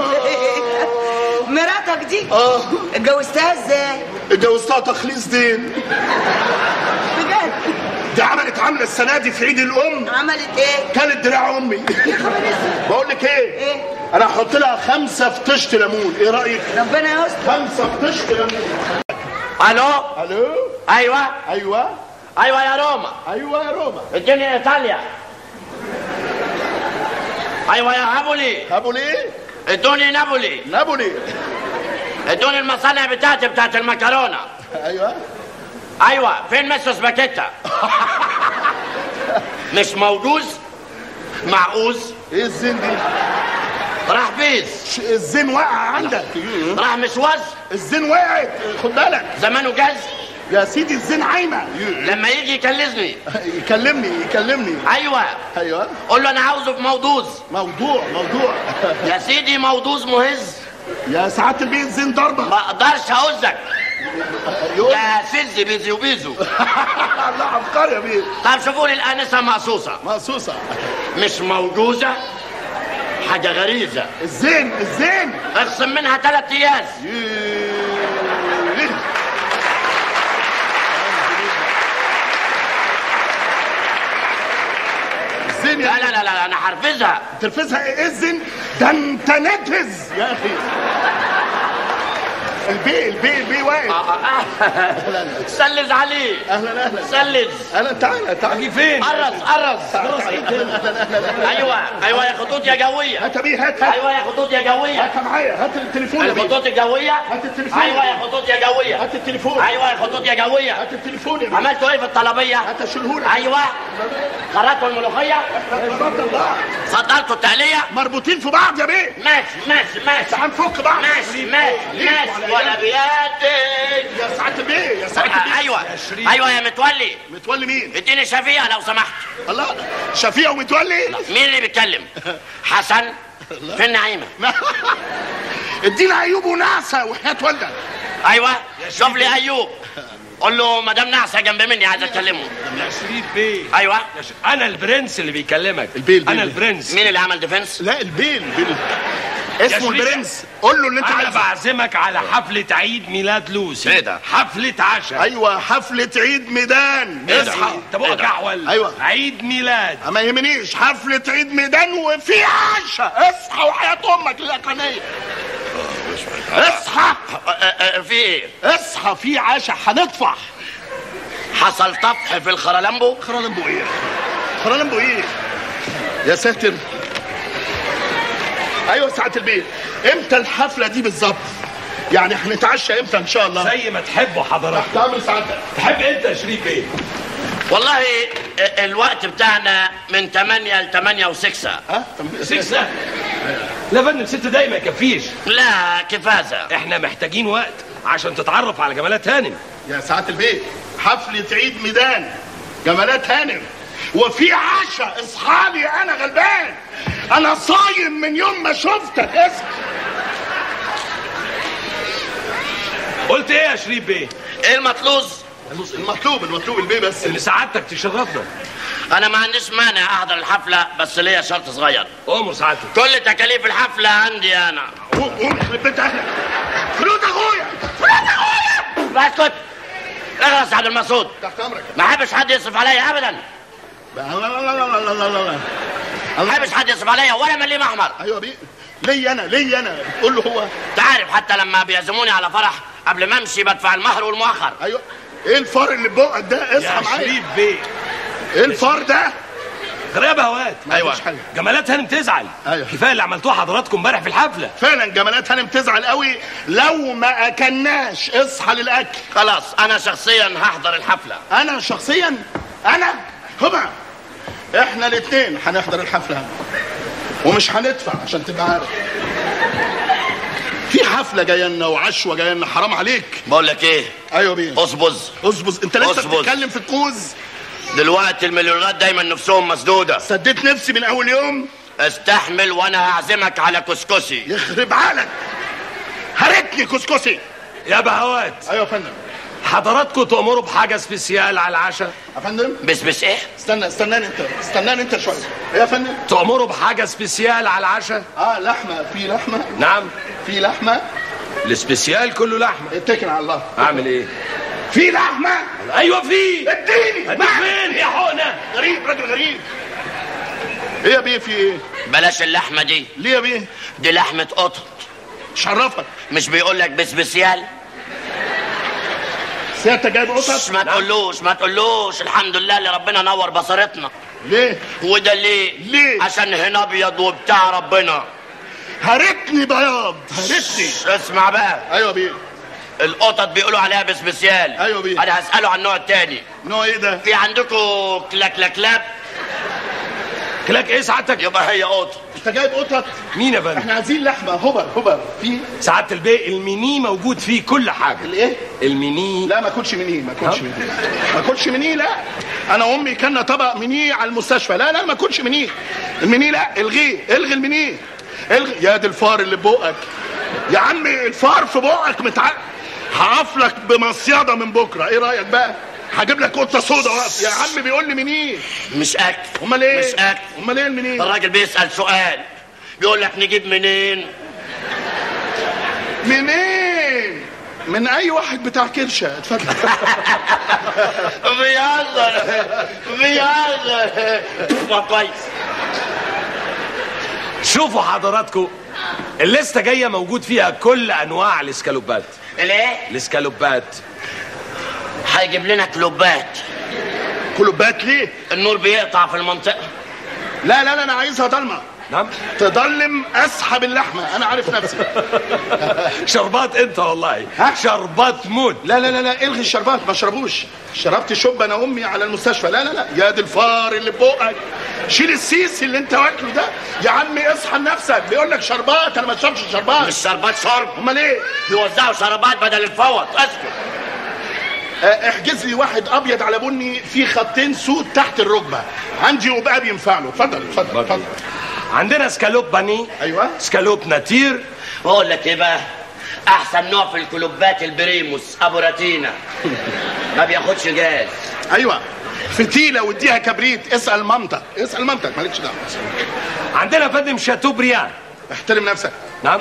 مراتك دي اه اتجوزتها ازاي؟ اتجوزتها تخليص دين بجد دي عملت عامله السنه دي في عيد الام عملت ايه؟ كانت دراع امي بقول لك ايه ايه؟ انا هحط لها خمسه في طشت ليمون ايه رايك ربنا يستر خمسه في طشت ليمون الو الو ايوه ايوه ايوه يا روما ايوه يا روما اديني ايطاليا ايوه يا هابولي ابو ليه ادوني نابولي نابولي ادوني المصانع بتاعتي بتاعت المكرونه ايوه ايوه فين مستر سباكيتا مش موجود معقوز ايه الزين دي راح بيز ش- الزين وقع عندك راح مشوز الزين وقعت خد بالك زمانه جاز يا سيدي الزين عايمه لما يجي يكلزني يكلمني يكلمني ايوه ايوه قول له انا عاوزه في موضوز موضوع موضوع يا سيدي موضوز مهز يا سعاده البيت زين ضربه ما اقدرش اهزك يقول يا سلزي بيزي وبيزو الله عبقري يا بيه طب شوفوا لي الانسه مقصوصه مقصوصه مش موجوزه حاجه غريزه الزين الزين اخصم منها ثلاث اياس ييه. الزين لا يا لا لا لا انا حرفزها ترفزها ايه الزين ده انت نكز يا اخي البي البي البي واقف سلز عليه اهلا اهلا سلز اهلا تعالى تعالى اجي فين قرص قرص ايوه ايوه يا خطوط يا جويه هات بيه هات هات ايوه يا خطوط يا جويه هات معايا هات التليفون يا بيه الخطوط الجويه هات التليفون. ايوه يا خطوط يا جويه هات التليفون ايوه يا خطوط يا جويه هات التليفون يا بيه عملتوا ايه في الطلبيه هات اشيلهولك ايوه خرجتوا الملوخيه اتفضل بقى فضلتوا التقليه مربوطين في بعض يا بيه ماشي ماشي ماشي تعال نفك بعض ماشي ماشي ماشي ولا بياتي يا سعاده البيه يا سعاده البيه ايوه ايوه يا متولي متولي مين اديني شفيقه لو سمحت الله شفيع ومتولي مين اللي بيتكلم حسن في النعيمه ادينا ايوب ونعسه وحياه والدك ايوه شوف لي ايوب قول له مدام نعسه جنب مني عايز اكلمه يا شريف بيه ايوه يا ش... انا البرنس اللي بيكلمك البيه، البيه، انا البيه. البرنس مين اللي عمل ديفنس لا البيل البيل اسمه شريف. البرنس قول له اللي انت انا عايزه بعزمك على حفله عيد ميلاد لوسي إيه ده؟ حفله عشاء ايوه حفله عيد ميدان ايه ده؟ اصحى انت بقى احول أيوة. عيد ميلاد ما يهمنيش حفله عيد ميدان وفي عشاء اصحى وحياه امك الاقنيه اصحى أه، أه، في ايه اصحى في عشاء هنطفح حصل طفح في الخرلمبو خرالمبو ايه خرالمبو ايه يا ساتر ايوه ساعه البيت امتى الحفله دي بالظبط يعني هنتعشى امتى ان شاء الله زي ما تحبوا حضرتك تعمل ساعتك تحب انت يا شريف بيه والله أه، الوقت بتاعنا من 8 ل 8 و6 ها سكس لا لا فندم ست دقايق ما يكفيش لا كفازه احنا محتاجين وقت عشان تتعرف على جمالات هانم يا ساعة البيت حفلة عيد ميدان جمالات هانم وفي عشاء اصحابي انا غلبان انا صايم من يوم ما شفتك اسم قلت ايه يا شريف بيه ايه المطلوب المطلوب المطلوب البيه بس ان سعادتك تشرفنا انا ما عنديش مانع احضر الحفله بس ليا شرط صغير امر سعادتك كل تكاليف الحفله عندي انا قوم قوم يخرب بيت اهلك فلوس اخويا فلوس اخويا اسكت اخلص يا عبد المقصود تحت امرك ما احبش حد يصرف عليا ابدا لا لا لا لا لا لا لا ما احبش حد يصرف عليا ولا مليم احمر ايوه بيه لي انا لي انا قول له هو انت عارف حتى لما بيعزموني على فرح قبل ما امشي بدفع المهر والمؤخر ايوه ايه الفار اللي بقك ده اصحى يا معايا شريف بيه ايه الفار ده غريب هوات ايوه مفيش حاجة. جمالات هانم تزعل أيوة. كفايه اللي عملتوه حضراتكم امبارح في الحفله فعلا جمالات هانم تزعل قوي لو ما اكلناش اصحى للاكل خلاص انا شخصيا هحضر الحفله انا شخصيا انا هبع احنا الاثنين هنحضر الحفله ومش هندفع عشان تبقى عارف في حفله جايه لنا وعشوه جايه لنا حرام عليك بقول لك ايه ايوه بيه اصبز اصبز انت لسه أصبز. بتتكلم في الكوز دلوقتي المليونيرات دايما نفسهم مسدوده سديت نفسي من اول يوم استحمل وانا هعزمك على كسكسي يخرب عقلك هرتني كسكسي يا بهوات ايوه يا فندم حضراتكم تأمروا بحاجه سبيسيال على العشاء يا فندم بس بس ايه استنى استناني انت استناني انت شويه ايه يا فندم تأمروا بحاجه سبيسيال على العشاء اه لحمه في لحمه نعم في لحمه السبيسيال كله لحمه اتكل على الله اعمل ايه في لحمه ايوه في اديني اديك فين يا حقنه غريب راجل غريب ايه يا بيه في ايه بلاش اللحمه دي ليه يا بيه دي لحمه قطط شرفك مش بيقول لك بسبسيال سيادتك جايب مش قطط ما تقولوش ما تقولوش الحمد لله اللي ربنا نور بصيرتنا ليه وده ليه ليه؟ عشان هنا ابيض وبتاع ربنا هرتني بياض هرتني اسمع بقى ايوه يا بيه القطط بيقولوا عليها بسبسيال أيوة بيه. انا هساله عن النوع التاني نوع ايه ده في عندكم كلاكلاكلاب كلاك ايه سعادتك يبقى هي قطه انت جايب قطط مين يا فندم احنا عايزين لحمه هبر هبر في سعاده البيه الميني موجود فيه كل حاجه الايه الميني لا ما كنتش منيه ما كنتش منيه ما كنتش منيه لا انا وامي كنا طبق منيه على المستشفى لا لا ما كنتش منيه المنيه لا الغيه الغي المنيه الغي يا دي الفار اللي ببقك يا عم الفار في بقك متع هقفلك بمصيده من بكره ايه رايك بقى هجيب لك قطه سودا واقف يا عم بيقول لي منيه مش اكل امال ايه مش اكل امال ايه المنيه الراجل بيسال سؤال بيقول لك نجيب منين منين من اي واحد بتاع كرشه اتفضل بيهزر بيهزر ما كويس شوفوا حضراتكم الليسته جايه موجود فيها كل انواع الاسكالوبات الايه الاسكالوبات هيجيب لنا كلوبات كلوبات ليه النور بيقطع في المنطقه لا لا لا انا عايزها ضلمه نعم تضلم اسحب اللحمه انا عارف نفسي شربات انت والله ها؟ شربات موت لا لا لا لا الغي الشربات ما اشربوش شربت شوب انا امي على المستشفى لا لا لا يا دي الفار اللي ببقك شيل السيسي اللي انت واكله ده يا عمي اصحى لنفسك بيقول لك شربات انا ما اشربش شربات مش شربات شرب امال ايه بيوزعوا شربات بدل الفوط اسكت آه، احجز لي واحد ابيض على بني فيه خطين سود تحت الركبه عندي وبقى بينفع له اتفضل اتفضل اتفضل عندنا سكالوب باني ايوه سكالوب ناتير بقول لك ايه بقى احسن نوع في الكلوبات البريموس ابو راتينا ما بياخدش جاز ايوه فتيله واديها كبريت اسال مامتك اسال مامتك مالكش دعوه عندنا فندم شاتو بريان احترم نفسك نعم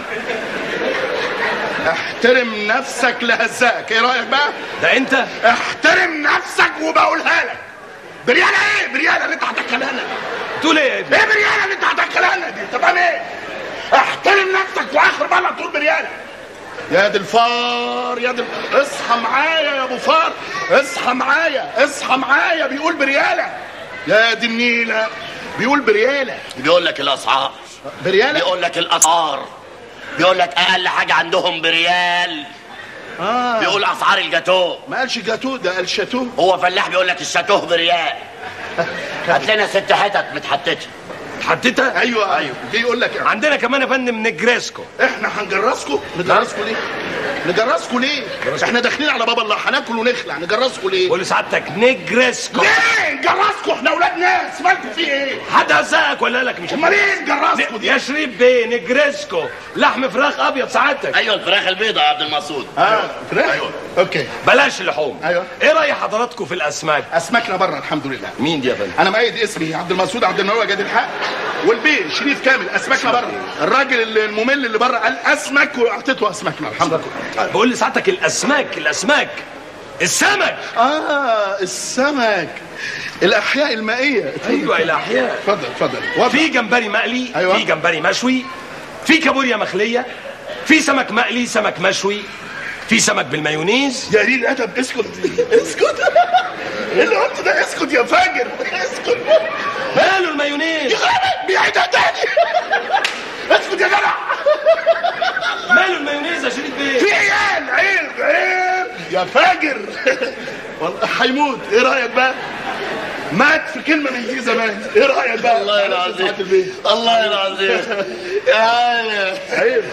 احترم نفسك لهزاك ايه رايك بقى ده انت احترم نفسك وبقولها لك بريالة ايه بريالة اللي انت هتاكلها لنا تقول ايه يا ابني ايه بريالة اللي انت هتاكلها لنا دي طب ايه احترم نفسك واخر مرة تقول بريالة يا دي الفار يا دي اصحى معايا يا ابو فار اصحى معايا اصحى معايا بيقول بريالة يا دي النيلة بيقول بريالة بيقول لك الاسعار بريالة بيقول لك الاسعار بيقول لك اقل حاجه عندهم بريال اه بيقول اسعار الجاتوه ما قالش جاتو ده قال شاتو هو فلاح بيقول لك الشاتوه بريال هات لنا ست حتت متحتته حطيتها ايوه ايوه دي يقول لك عندنا كمان يا فندم نجريسكو احنا هنجرسكم نجرسكم ليه نجرسكم ليه احنا داخلين على باب الله هناكل ونخلع نجرسكم ليه قول لسعادتك نجريسكو ليه نجرسكم احنا اولاد ناس مالكم في ايه حد هزقك ولا لك مش امال ايه نجرسكم ن- دي يا شريف بيه نجريسكو لحم فراخ ابيض سعادتك ايوه الفراخ البيضاء يا عبد المقصود اه ايوه اوكي بلاش اللحوم أيوة. ايه راي حضراتكم في الاسماك اسماكنا بره الحمد لله مين دي يا فندم انا مؤيد اسمي عبد المقصود عبد المنور جاد الحق والبيه شريف كامل اسماكنا بره الراجل الممل اللي بره قال اسمك واعطيته اسماكنا الحمد لله بقول لسعادتك الاسماك الاسماك السمك اه السمك الاحياء المائيه ايوه الاحياء اتفضل اتفضل وضع. في جمبري مقلي أيوة. في جمبري مشوي في كابوريا مخليه في سمك مقلي سمك مشوي في سمك بالمايونيز يا قليل الادب اسكت اسكت ايه اللي قلت ده اسكت يا فاجر اسكت ماله المايونيز بيعيدها تاني اسكت يا جدع ماله المايونيز يا شريف بيه في عيال عيب عيب يا فاجر والله هيموت ايه رايك بقى مات في كلمه من دي زمان ايه رايك بقى الله معلش العظيم ساعات البيت. الله العظيم يا عالم عيب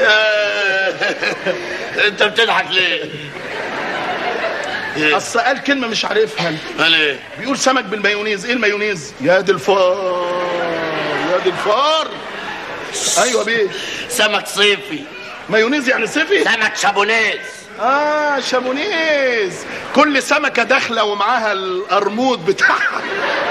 انت بتضحك ليه؟ اصل قال كلمه مش عارفها قال ايه؟ بيقول سمك بالمايونيز ايه المايونيز يا دي الفار يا دي الفار ايوه بيه سمك صيفي مايونيز يعني صيفي سمك شابونيز اه شابونيز كل سمكه داخله ومعاها القرموط بتاعها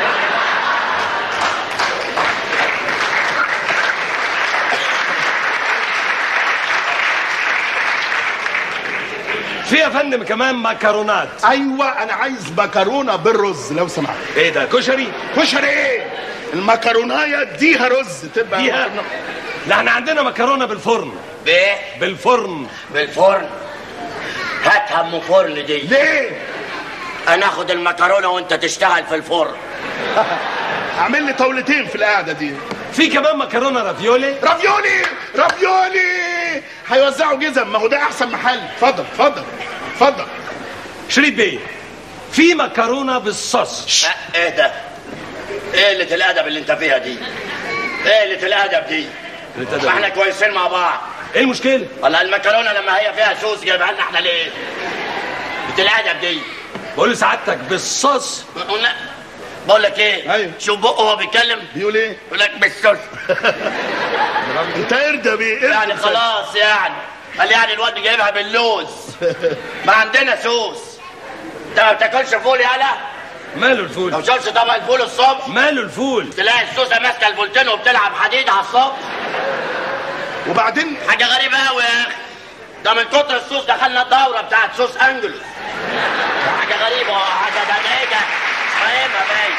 في يا فندم كمان مكرونات ايوه انا عايز مكرونه بالرز لو سمحت ايه ده كشري كشري ايه المكرونايه اديها رز تبقى فيها لا احنا عندنا مكرونه بالفرن بايه؟ بالفرن بالفرن هاتها ام فرن دي ليه انا اخد المكرونه وانت تشتغل في الفرن اعمل لي طاولتين في القعده دي في كمان مكرونه رافيولي رافيولي رافيولي هيوزعوا جزم ما هو ده احسن محل اتفضل اتفضل اتفضل شريف بيه في مكرونه بالصوص أه، ايه ده؟ ايه قلة الادب اللي انت فيها دي؟ ايه قلة الادب دي؟ الأدب. ما احنا كويسين مع بعض ايه المشكله ولا المكرونه لما هي فيها صوص جايبها لنا احنا ليه؟ قلة الادب دي بقول لسعادتك بالصوص قلنا بقول لك ايه؟ أيوه. شوف بقه وهو بيتكلم بيقول ايه يقول لك بالصوص انت ارضى بيه ارضى يعني خلاص يعني قال يعني الواد جايبها باللوز ما عندنا صوص انت ما بتاكلش فول يالا ماله لو الفول شربت طبق الفول الصبح ماله الفول تلاقي السوسه ماسكه الفولتين وبتلعب حديد على الصبح وبعدين حاجه غريبه قوي يا اخي ده من كتر الصوص دخلنا الدوره بتاعت صوص انجلوس حاجه غريبه حاجه دجاجه فاهمها باين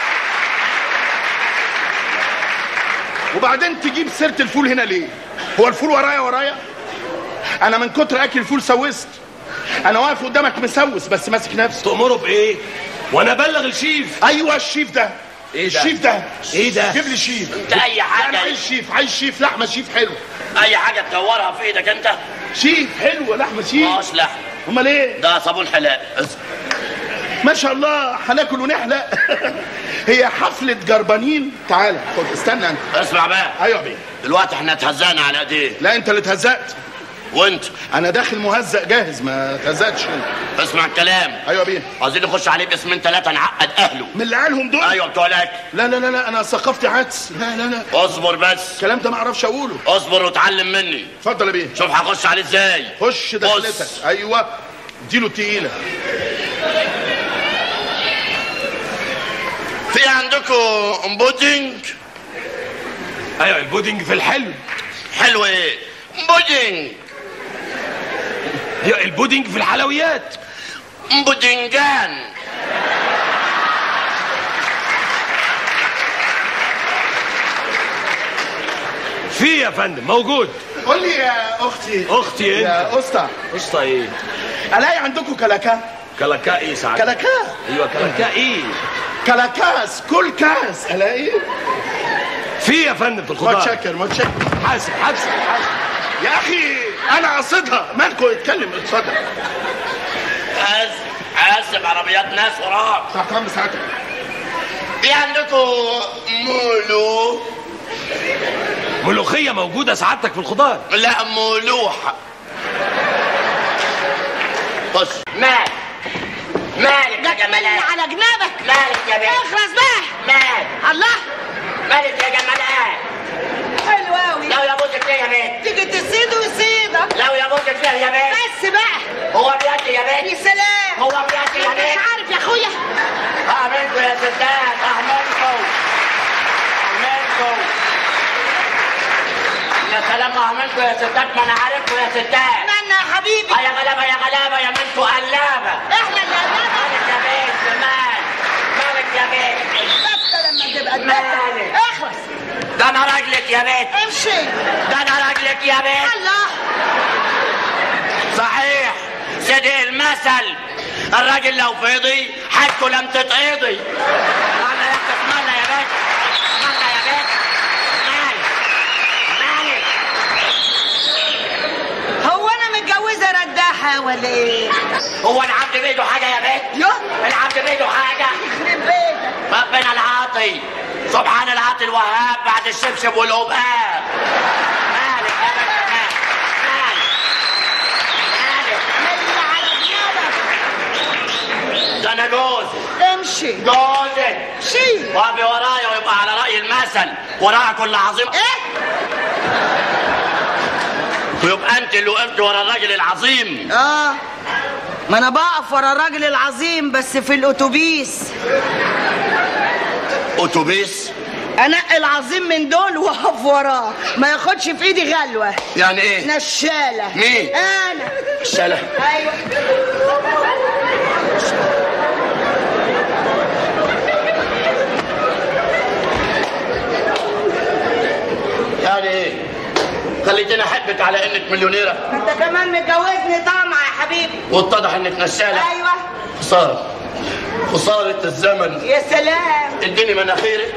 وبعدين تجيب سيره الفول هنا ليه هو الفول ورايا ورايا انا من كتر اكل الفول سوست انا واقف قدامك مسوس بس ماسك نفسي تأمره بإيه؟ وأنا أبلغ الشيف ايوه الشيف ده إيه ده؟ الشيف ده إيه ده؟ جيب لي شيف انت اي انا حاجه عايز شيف عايز شيف لحمه شيف حلو اي حاجه تدورها في ايدك انت شيف حلو لحمه شيف ماش لحم امال ايه ده صابون حلاق ما شاء الله هناكل ونحلق هي حفله جربانين تعالى خد استنى انت اسمع بقى ايوه بيه دلوقتي احنا اتهزقنا على ايديه لا انت اللي اتهزقت وانت انا داخل مهزق جاهز ما اتهزقتش انت اسمع الكلام ايوه بيه عايزين نخش عليه باسمين ثلاثه نعقد اهله من اللي قالهم دول ايوه بتوع الاكل لا لا لا لا انا ثقافتي عدس لا لا لا اصبر بس الكلام ده ما اعرفش اقوله اصبر وتعلم مني اتفضل يا بيه شوف هخش عليه ازاي خش دخلتك بص. ايوه اديله تقيله في عندكم بودنج أيوة البودنج في الحلو حلو ايه بودنج هي البودنج في الحلويات بودنجان في يا فندم موجود قول لي يا اختي أختي أنت يا اسطى قشطة إيه؟ الاقي عندكم كلاكا كلاكا إيه ساعات؟ كلاكا أيوة كلاكا إيه؟ كلاكاس كل كاس الاقي في يا فندم في الخضار متشكر متشكر حاسب حاسب حاسب يا اخي انا قصدها مالكم اتكلم اتفضل حاسب حاسب عربيات ناس وراك تحت امر ساعتك في عندكم مولو ملوخية موجودة سعادتك في الخضار لا ملوحة خش مال مالك يا اللي جمالات على جنابك مالك يا بنت اخلص بقى مال الله مالك يا جمالات حلو قوي لو يا بوسك فيها يا بنت تيجي تسيد ويسيدك لو يا بوسك فيها يا بنت بس بقى هو بيد يا يا بنت سلام هو بيد يا انت مش بنت عارف يا اخويا اعملكوا يا ستات اعملكوا اعملكوا يا سلام اعملكوا يا ستات ما انا عارفكوا يا ستات مالنا يا حبيبي آه يا غلابه يا غلابه يا منتوا قلابه احنا اللي قلنا مالك يا بنت مال مالك يا بنت بس لما تبقى مالك؟ تبقى اخلص ده انا راجلك يا بنت امشي ده انا راجلك يا بنت الله صحيح صدق المثل الراجل لو فضي حاجته لم تتقضي انا يا اختي اسمعنا يا بنت اسمعنا يا بنت مالك مالك هو انا متجوزه رداحه ولا ايه؟ هو العبد بيده حاجه يا بنت يوه العبد بيده حاجه يخرب بيتك ربنا العاطي سبحان العاطي الوهاب بعد الشبشب والقباب مالك يا بنت مالك مالك مالك اللي على جنابك ده انا جوزي امشي جوزي شيل وابي ورايا ويبقى على رأي المثل وراء كل عظيم ايه؟ ويبقى انت اللي وقفت ورا الراجل العظيم اه ما انا بقف ورا الراجل العظيم بس في الاتوبيس اتوبيس انقي العظيم من دول واقف وراه ما ياخدش في ايدي غلوه يعني ايه نشاله مين؟ انا الشلة ايوه يعني ايه خليتني احبك على انك مليونيره انت كمان متجوزني طمع يا حبيبي واتضح انك نشاله ايوه خساره خساره الزمن يا سلام اديني مناخيرك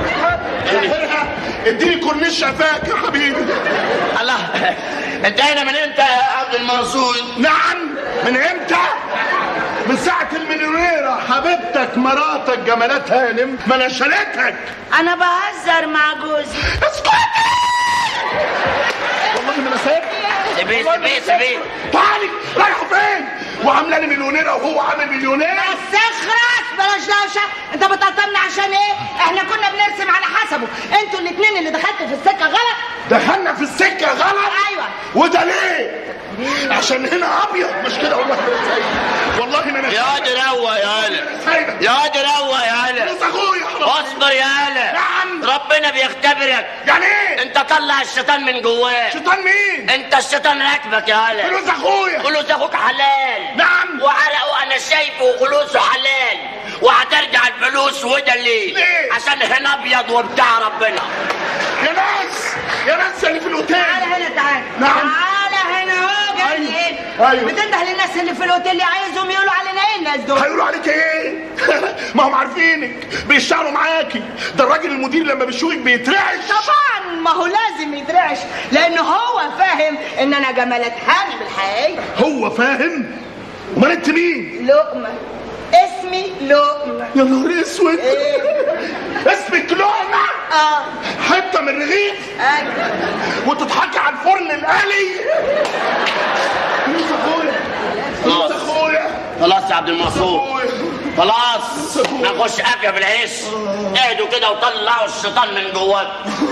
اديني كورنيش شفاك يا حبيبي الله انت هنا من امتى يا عبد المنصور نعم من امتى من ساعة المليونيرة حبيبتك مراتك جمالات هانم ما انا شالتك انا بهزر مع جوزي اسكتي والله ما انا سايبك سيبيه سيبيه سيبيه تعالي رايحة فين وعاملاني مليونيرة وهو عامل مليونير بس اخرس بلاش دوشه انت بتقطمني عشان ايه احنا كنا بنرسم على حسبه انتوا الاثنين اللي دخلتوا في السكه غلط دخلنا في السكة غلط ايوه وده ليه عشان هنا ابيض مش كده والله ما أنا سايبك. والله ما انا يا دي روق يا هلا سايبك يا دي روق يا هلا فلوس اخويا حرام. اصبر يا هلا نعم. ربنا بيختبرك يعني ايه انت طلع الشيطان من جواك شيطان مين انت الشيطان راكبك يا هلا فلوس اخويا فلوس اخوك حلال نعم. وعرقه انا شايفه وفلوسه حلال وهترجع الفلوس وده ليه؟ ليه؟ عشان هنا ابيض وبتاع ربنا يا ناس يا ناس اللي في الاوتيل تعالى هنا تعالى نعم. تعالى هنا اهو يعني أيوة. ايه أيوة. بتنده للناس اللي في الاوتيل عايزهم يقولوا علينا ايه الناس دول هيقولوا عليك ايه ما هم عارفينك بيشتغلوا معاكي ده الراجل المدير لما بيشوفك بيترعش طبعا ما هو لازم يترعش لانه هو فاهم ان انا جمالة هانم الحقيقيه هو فاهم امال انت مين لقمه اسمي لقمه يا نهار اسود ايه اسمك لقمه اه حته من الرغيف ايوه وتضحكي على الفرن القلي انت اخويا انت اخويا خلاص يا عبد المنصور اخويا خلاص نخش قافيه في العيش اهدوا كده وطلعوا الشيطان من جواك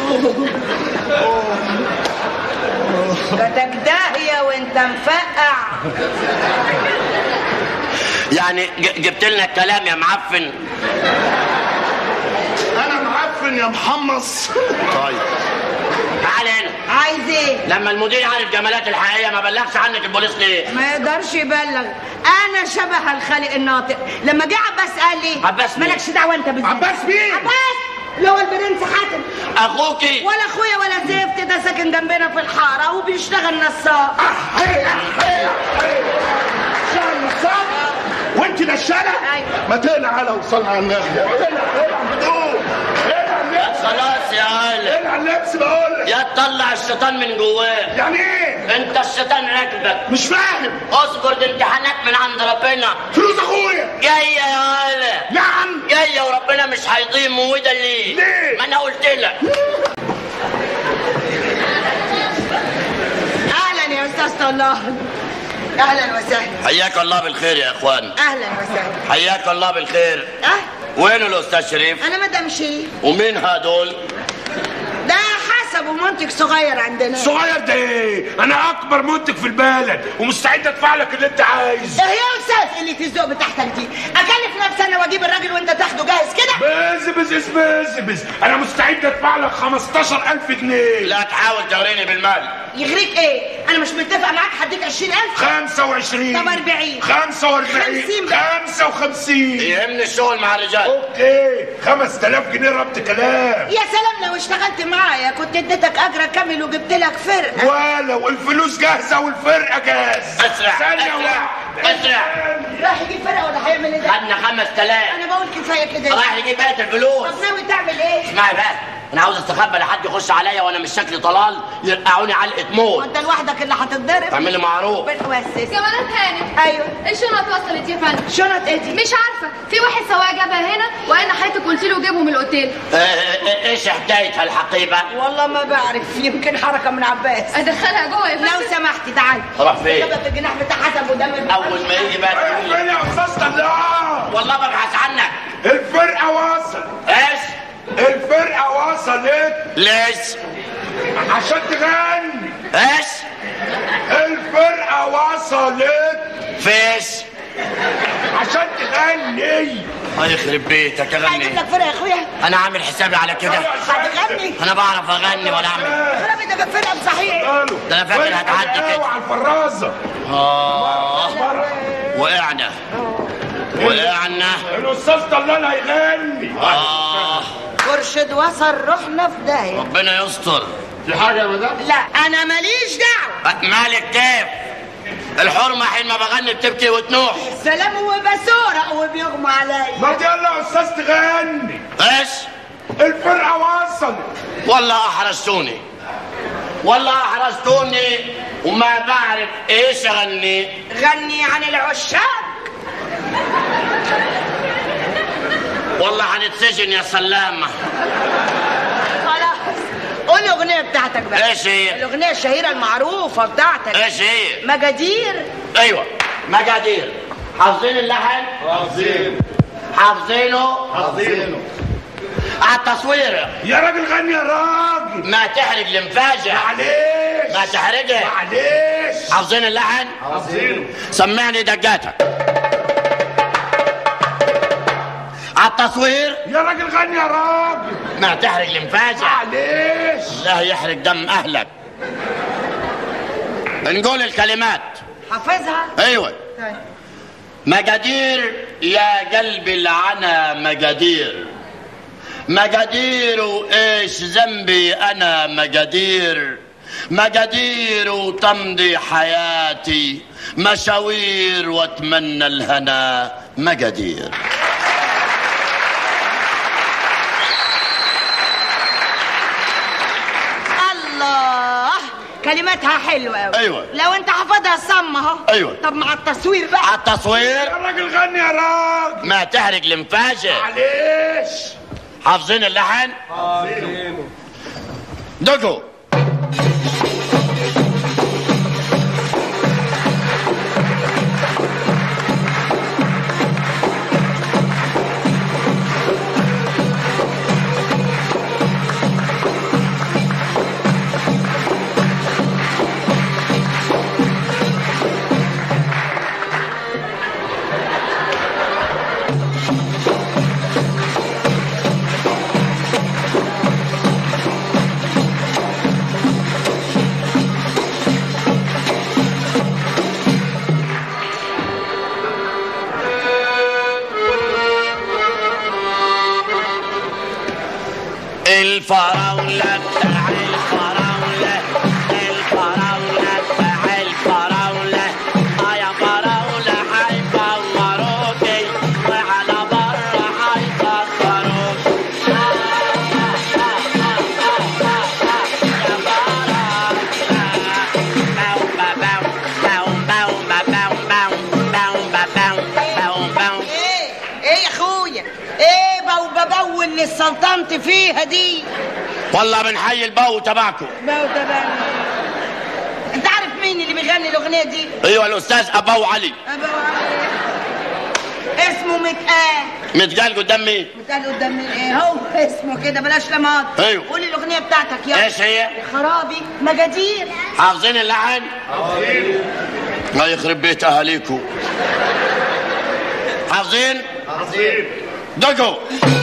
جاتك داهيه وانت مفقع يعني ج- جبت لنا الكلام يا معفن انا معفن يا محمص طيب تعال هنا عايز ايه لما المدير عارف جمالات الحقيقيه ما بلغش عنك البوليس ليه ما يقدرش يبلغ انا شبه الخالق الناطق لما جه عباس قال لي عباس مين؟ مالكش دعوه انت بالزفت عباس مين؟ عباس اللي هو البرنس حاتم اخوكي ولا اخويا ولا زفت ده ساكن جنبنا في الحاره وبيشتغل نصاب شهر نصاب وانت نشالة أيوة. ما تقلع على وصلها على النبي اقلع اقلع بدون اقلع اللبس خلاص يا هلا اقلع اللبس بقول لك يا تطلع الشيطان من جواك يعني ايه انت الشيطان راكبك مش فاهم اصبر دي امتحانات من عند ربنا فلوس اخويا جايه يا هلا نعم جايه وربنا مش هيضيم وده ليه؟ ليه؟ ما انا قلت لك اهلا يا استاذ طلال اهلا وسهلا حياك الله بالخير يا اخوان اهلا وسهلا حياك الله بالخير اه وين الاستاذ شريف انا مدام شريف ومين هدول ده حسب ومنتج صغير عندنا صغير ده ايه انا اكبر منتج في البلد ومستعد ادفع لك اللي انت عايز ايه يا استاذ اللي الذوق بتاعتك دي اكلف نفسي انا واجيب الراجل وانت تاخده جاهز كده بس بس بس بس انا مستعد ادفع لك 15000 جنيه لا تحاول تغريني بالمال يغريك ايه انا مش متفق معاك هديك 20000 25 طب 40. 45 50 بقى. 55 يهمني الشغل مع الرجال اوكي 5000 جنيه ربط كلام يا سلام لو اشتغلت معايا كنت اديتك اجر كامل وجبت لك فرقه ولو الفلوس جاهزه والفرقه جاهزه اسرع ثانيه اسرع واحده اسرع راح يجيب فرقه ولا هيعمل ايه ده؟ خدنا 5000 انا بقول كفايه كده راح يجيب بقيه الفلوس طب ناوي تعمل ايه؟ اسمعي بقى انا عاوز استخبى لحد يخش عليا وانا مش شكلي طلال يرقعوني علقه موت وانت لوحدك اللي هتتضرب تعملي معروف بنوسس جمالات هانت ايوه الشنط وصلت يا فندم شنط ايه دي؟ مش عارفه في واحد سواق جابها هنا وانا حضرتك قلت له جيبه من الاوتيل إيه- إيه- ايش حكايتها الحقيبه والله ما بعرف يمكن حركه من عباس ادخلها جوه يا لو فندم سمحتي تعالي راح فين؟ كده في الجناح بتاع حسن ودم اول ما يجي بقى تقول لي فين يا استاذ طلال والله ببحث عنك الفرقه وصلت ايش الفرقه وصلت ليش عشان تغني ايش الفرقه وصلت فيش عشان تغني الله يخرب بيتك هجيب اغني لك فرقه يا اخويا انا عامل حسابي على كده هتغني انا بعرف اغني ولا اعمل خرابي ده فرقه بصحيح ده أنا فاكر هتعدي كده. على الفرازه آه وقعنا وقعنا الاستاذ طلال هيغني آه مرشد وصل رحنا في داهيه ربنا يستر في حاجه يا مدام لا انا ماليش دعوه مالك كيف الحرمة حين ما بغني بتبكي وتنوح سلام وبسورق وبيغمى عليا ما يلا يا استاذ تغني ايش الفرقه وصلت والله احرجتوني والله احرجتوني وما بعرف ايش اغني غني عن العشاق والله هنتسجن يا سلامة خلاص قول الاغنيه بتاعتك بقى ايش هي الاغنيه الشهيره المعروفه بتاعتك ايش هي مجادير ايوه مقادير حافظين اللحن حافظين حافظينه حافظينه على التصوير يا راجل غني يا راجل ما تحرق المفاجع معلش ما تحرقها معلش حافظين اللحن حافظينه سمعني دقاتك على التصوير يا راجل غني يا راجل ما تحرق المفاجع معلش لا يحرق دم اهلك نقول الكلمات حافظها ايوه طيب. مقادير يا قلبي العنا مقادير مقادير وايش ذنبي انا مقادير مقادير وتمضي حياتي مشاوير واتمنى الهنا مقادير الله كلماتها حلوة أوي أيوة. لو أنت حافظها صم أهو أيوة. طب مع التصوير بقى على التصوير الراجل غني يا راجل ما تحرق المفاجئ معلش حافظين اللحن دقوا الفراولة بتاع الفراولة الفراولة بتاع الفراولة آه يا فراولة هيفوروكي وعلى بره هيفكروك ايه ايه يا اخويا ايه بو ببو اللي السلطنت فيها دي والله بنحيي البو تبعكم بو تبان انت عارف مين اللي بيغني الاغنيه دي ايوه الاستاذ ابو علي أبو علي. اسمه متقال متقال قدام مين متقال قدام مين ايه هو اسمه كده بلاش لماط أيوة. قولي الاغنيه بتاعتك يلا ايش هي يا خرابي مجادير حافظين اللحن الله يخرب بيت اهاليكم حافظين عظيم دقوا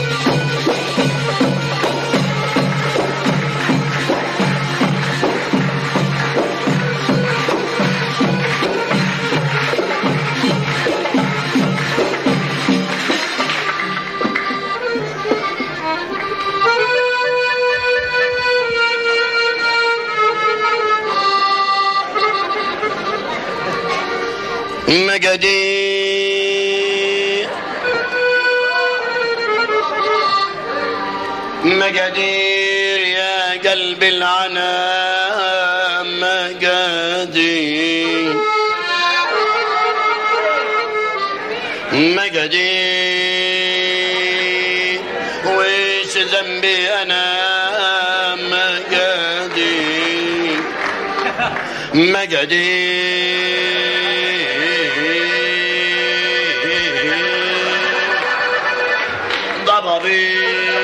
مقادير مقادير يا قلب العنا مقادير مقادير ويش ذنبي انا مقادير مقادير ضبابي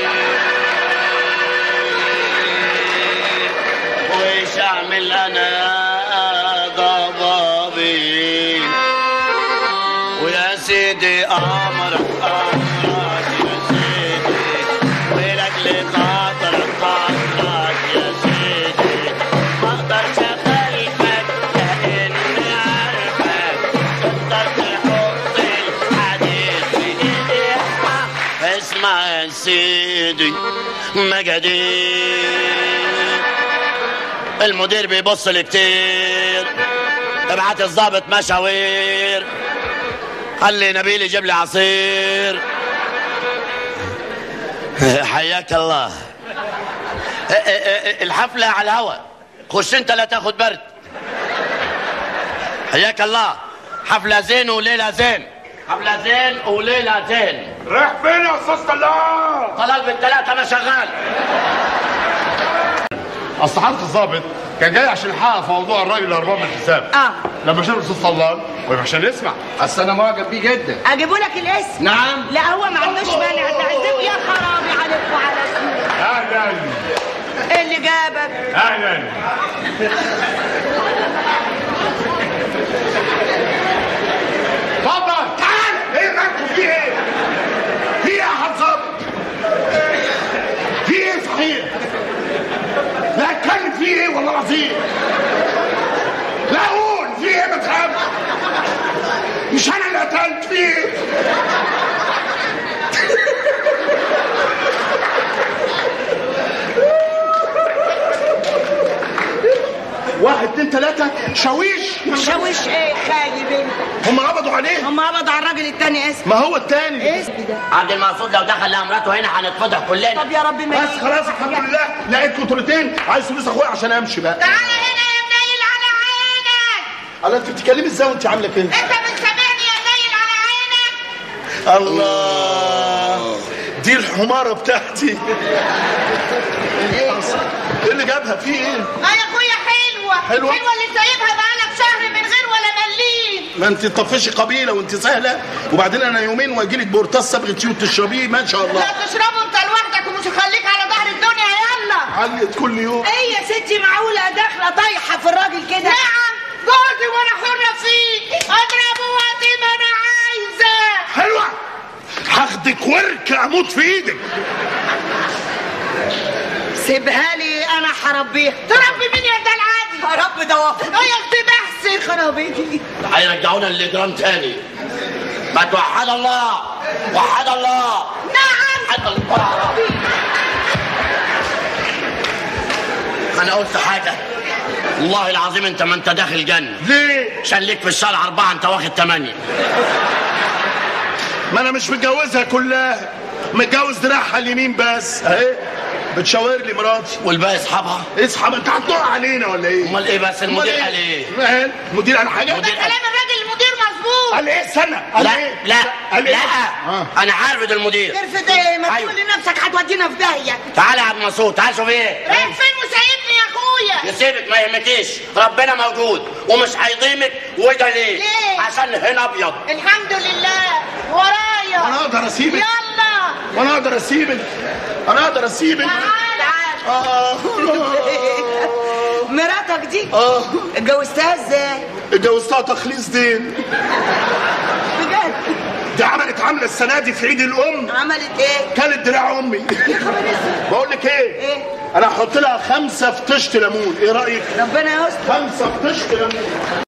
ويش اعمل انا ضبابي ويا سيدي امرك امرك يا سيدي ولك خاطرك خاطرك يا سيدي ما اقدرش اخلفك لاني عارفك تقدر تحط الحديد في ايدي اسمع يا سيدي مقادير المدير بيبص لي كتير ابعت الضابط مشاوير خلي نبيل يجيب لي عصير حياك الله الحفلة على الهوا خش انت لا تاخد برد حياك الله حفلة زين وليلة زين حفلة زين وليلة زين رايح فين يا استاذ طلال طلال بالثلاثة انا شغال اصل حضرة الضابط كان جاي عشان يحقق في موضوع الراجل اللي هربان من الحساب اه لما شاف الاستاذ طلال وعشان يسمع اصل انا معجب بيه جدا اجيبوا لك الاسم نعم لا هو ما عندوش مانع تعزف يا خرابي عليك وعلى اسمه اهلا ايه اللي جابك اهلا اتفضل تعال ايه مالكم في ايه؟ في ايه يا حضرتك؟ في ايه صحيح؟ لا اتكلم في ايه والله العظيم لا قول في ايه ما تخافش مش انا اللي قتلت في ايه؟ اتنين تلاته شاويش شوش ايه خايب انت هم قبضوا عليه هم قبضوا على الراجل التاني اسم ما هو التاني اسم ده عبد المقصود لو دخل لها مراته هنا هنتفضح كلنا طب يا رب ما بس خلاص الحمد لله لقيت كتلتين عايز فلوس اخويا عشان امشي بقى تعالى هنا يا منيل على عينك الله انت بتتكلمي ازاي وانت عامله كده انت بتسامحني يا منيل على عينك الله دي الحماره بتاعتي ايه اللي جابها في ايه اه يا اخويا حلوه حلوة؟ حلوه اللي سايبها بقالك شهر من غير ولا مليم ما انت تطفشي قبيله وانت سهله وبعدين انا يومين واجي لك بورتاس صبغه يوت تشربيه ما شاء الله لا تشربه انت لوحدك ومش هخليك على ظهر الدنيا يلا علقت كل يوم ايه يا ستي معقوله داخله طايحه في الراجل كده نعم جوزي وانا حره فيه اضربه وقت ما انا عايزه حلوه هاخدك ورك اموت في ايدك سيبها لي انا هربيها تربي مين يا ده العادي هربي دوافر اه يا اختي بحسي خرابيتي هيرجعونا للاجرام تاني ما توحد الله وحد الله نعم حد الله انا قلت حاجه والله العظيم انت ما انت داخل جنه ليه عشان ليك في الشارع اربعه انت واخد ثمانيه ما انا مش متجوزها كلها متجوز دراعها اليمين بس اهي بتشاور لي مراتي والباقي اصحابها اصحى ما انت هتنق علينا ولا ايه امال ايه بس المدير أمال قال ايه قال المدير قال حاجه المدير كلام الراجل المدير مظبوط قال ايه استنى قال لا ايه لا قال لا ايه آه. انا عارف ده المدير ترفض ايه ما أيوة. تقول لنفسك هتودينا في داهيه تعالى يا عبد مسعود تعال شوف ايه رايح فين وسايبني يا اخويا يسيبك ما يهمكيش ربنا موجود ومش هيضيمك وده ليه؟ ليه؟ عشان هنا ابيض الحمد لله ورايا انا اقدر اسيبك يلا وانا اقدر اسيبك انا اقدر اسيبك تعال تعال آه. مراتك دي اه اتجوزتها ازاي؟ اتجوزتها تخليص دين بجد دي عملت عامله السنه دي في عيد الام عملت ايه؟ كانت دراع امي يا خبر اسود بقول لك ايه ايه؟ انا هحط لها خمسه في طشت ليمون ايه رايك ربنا يستر خمسه في طشت ليمون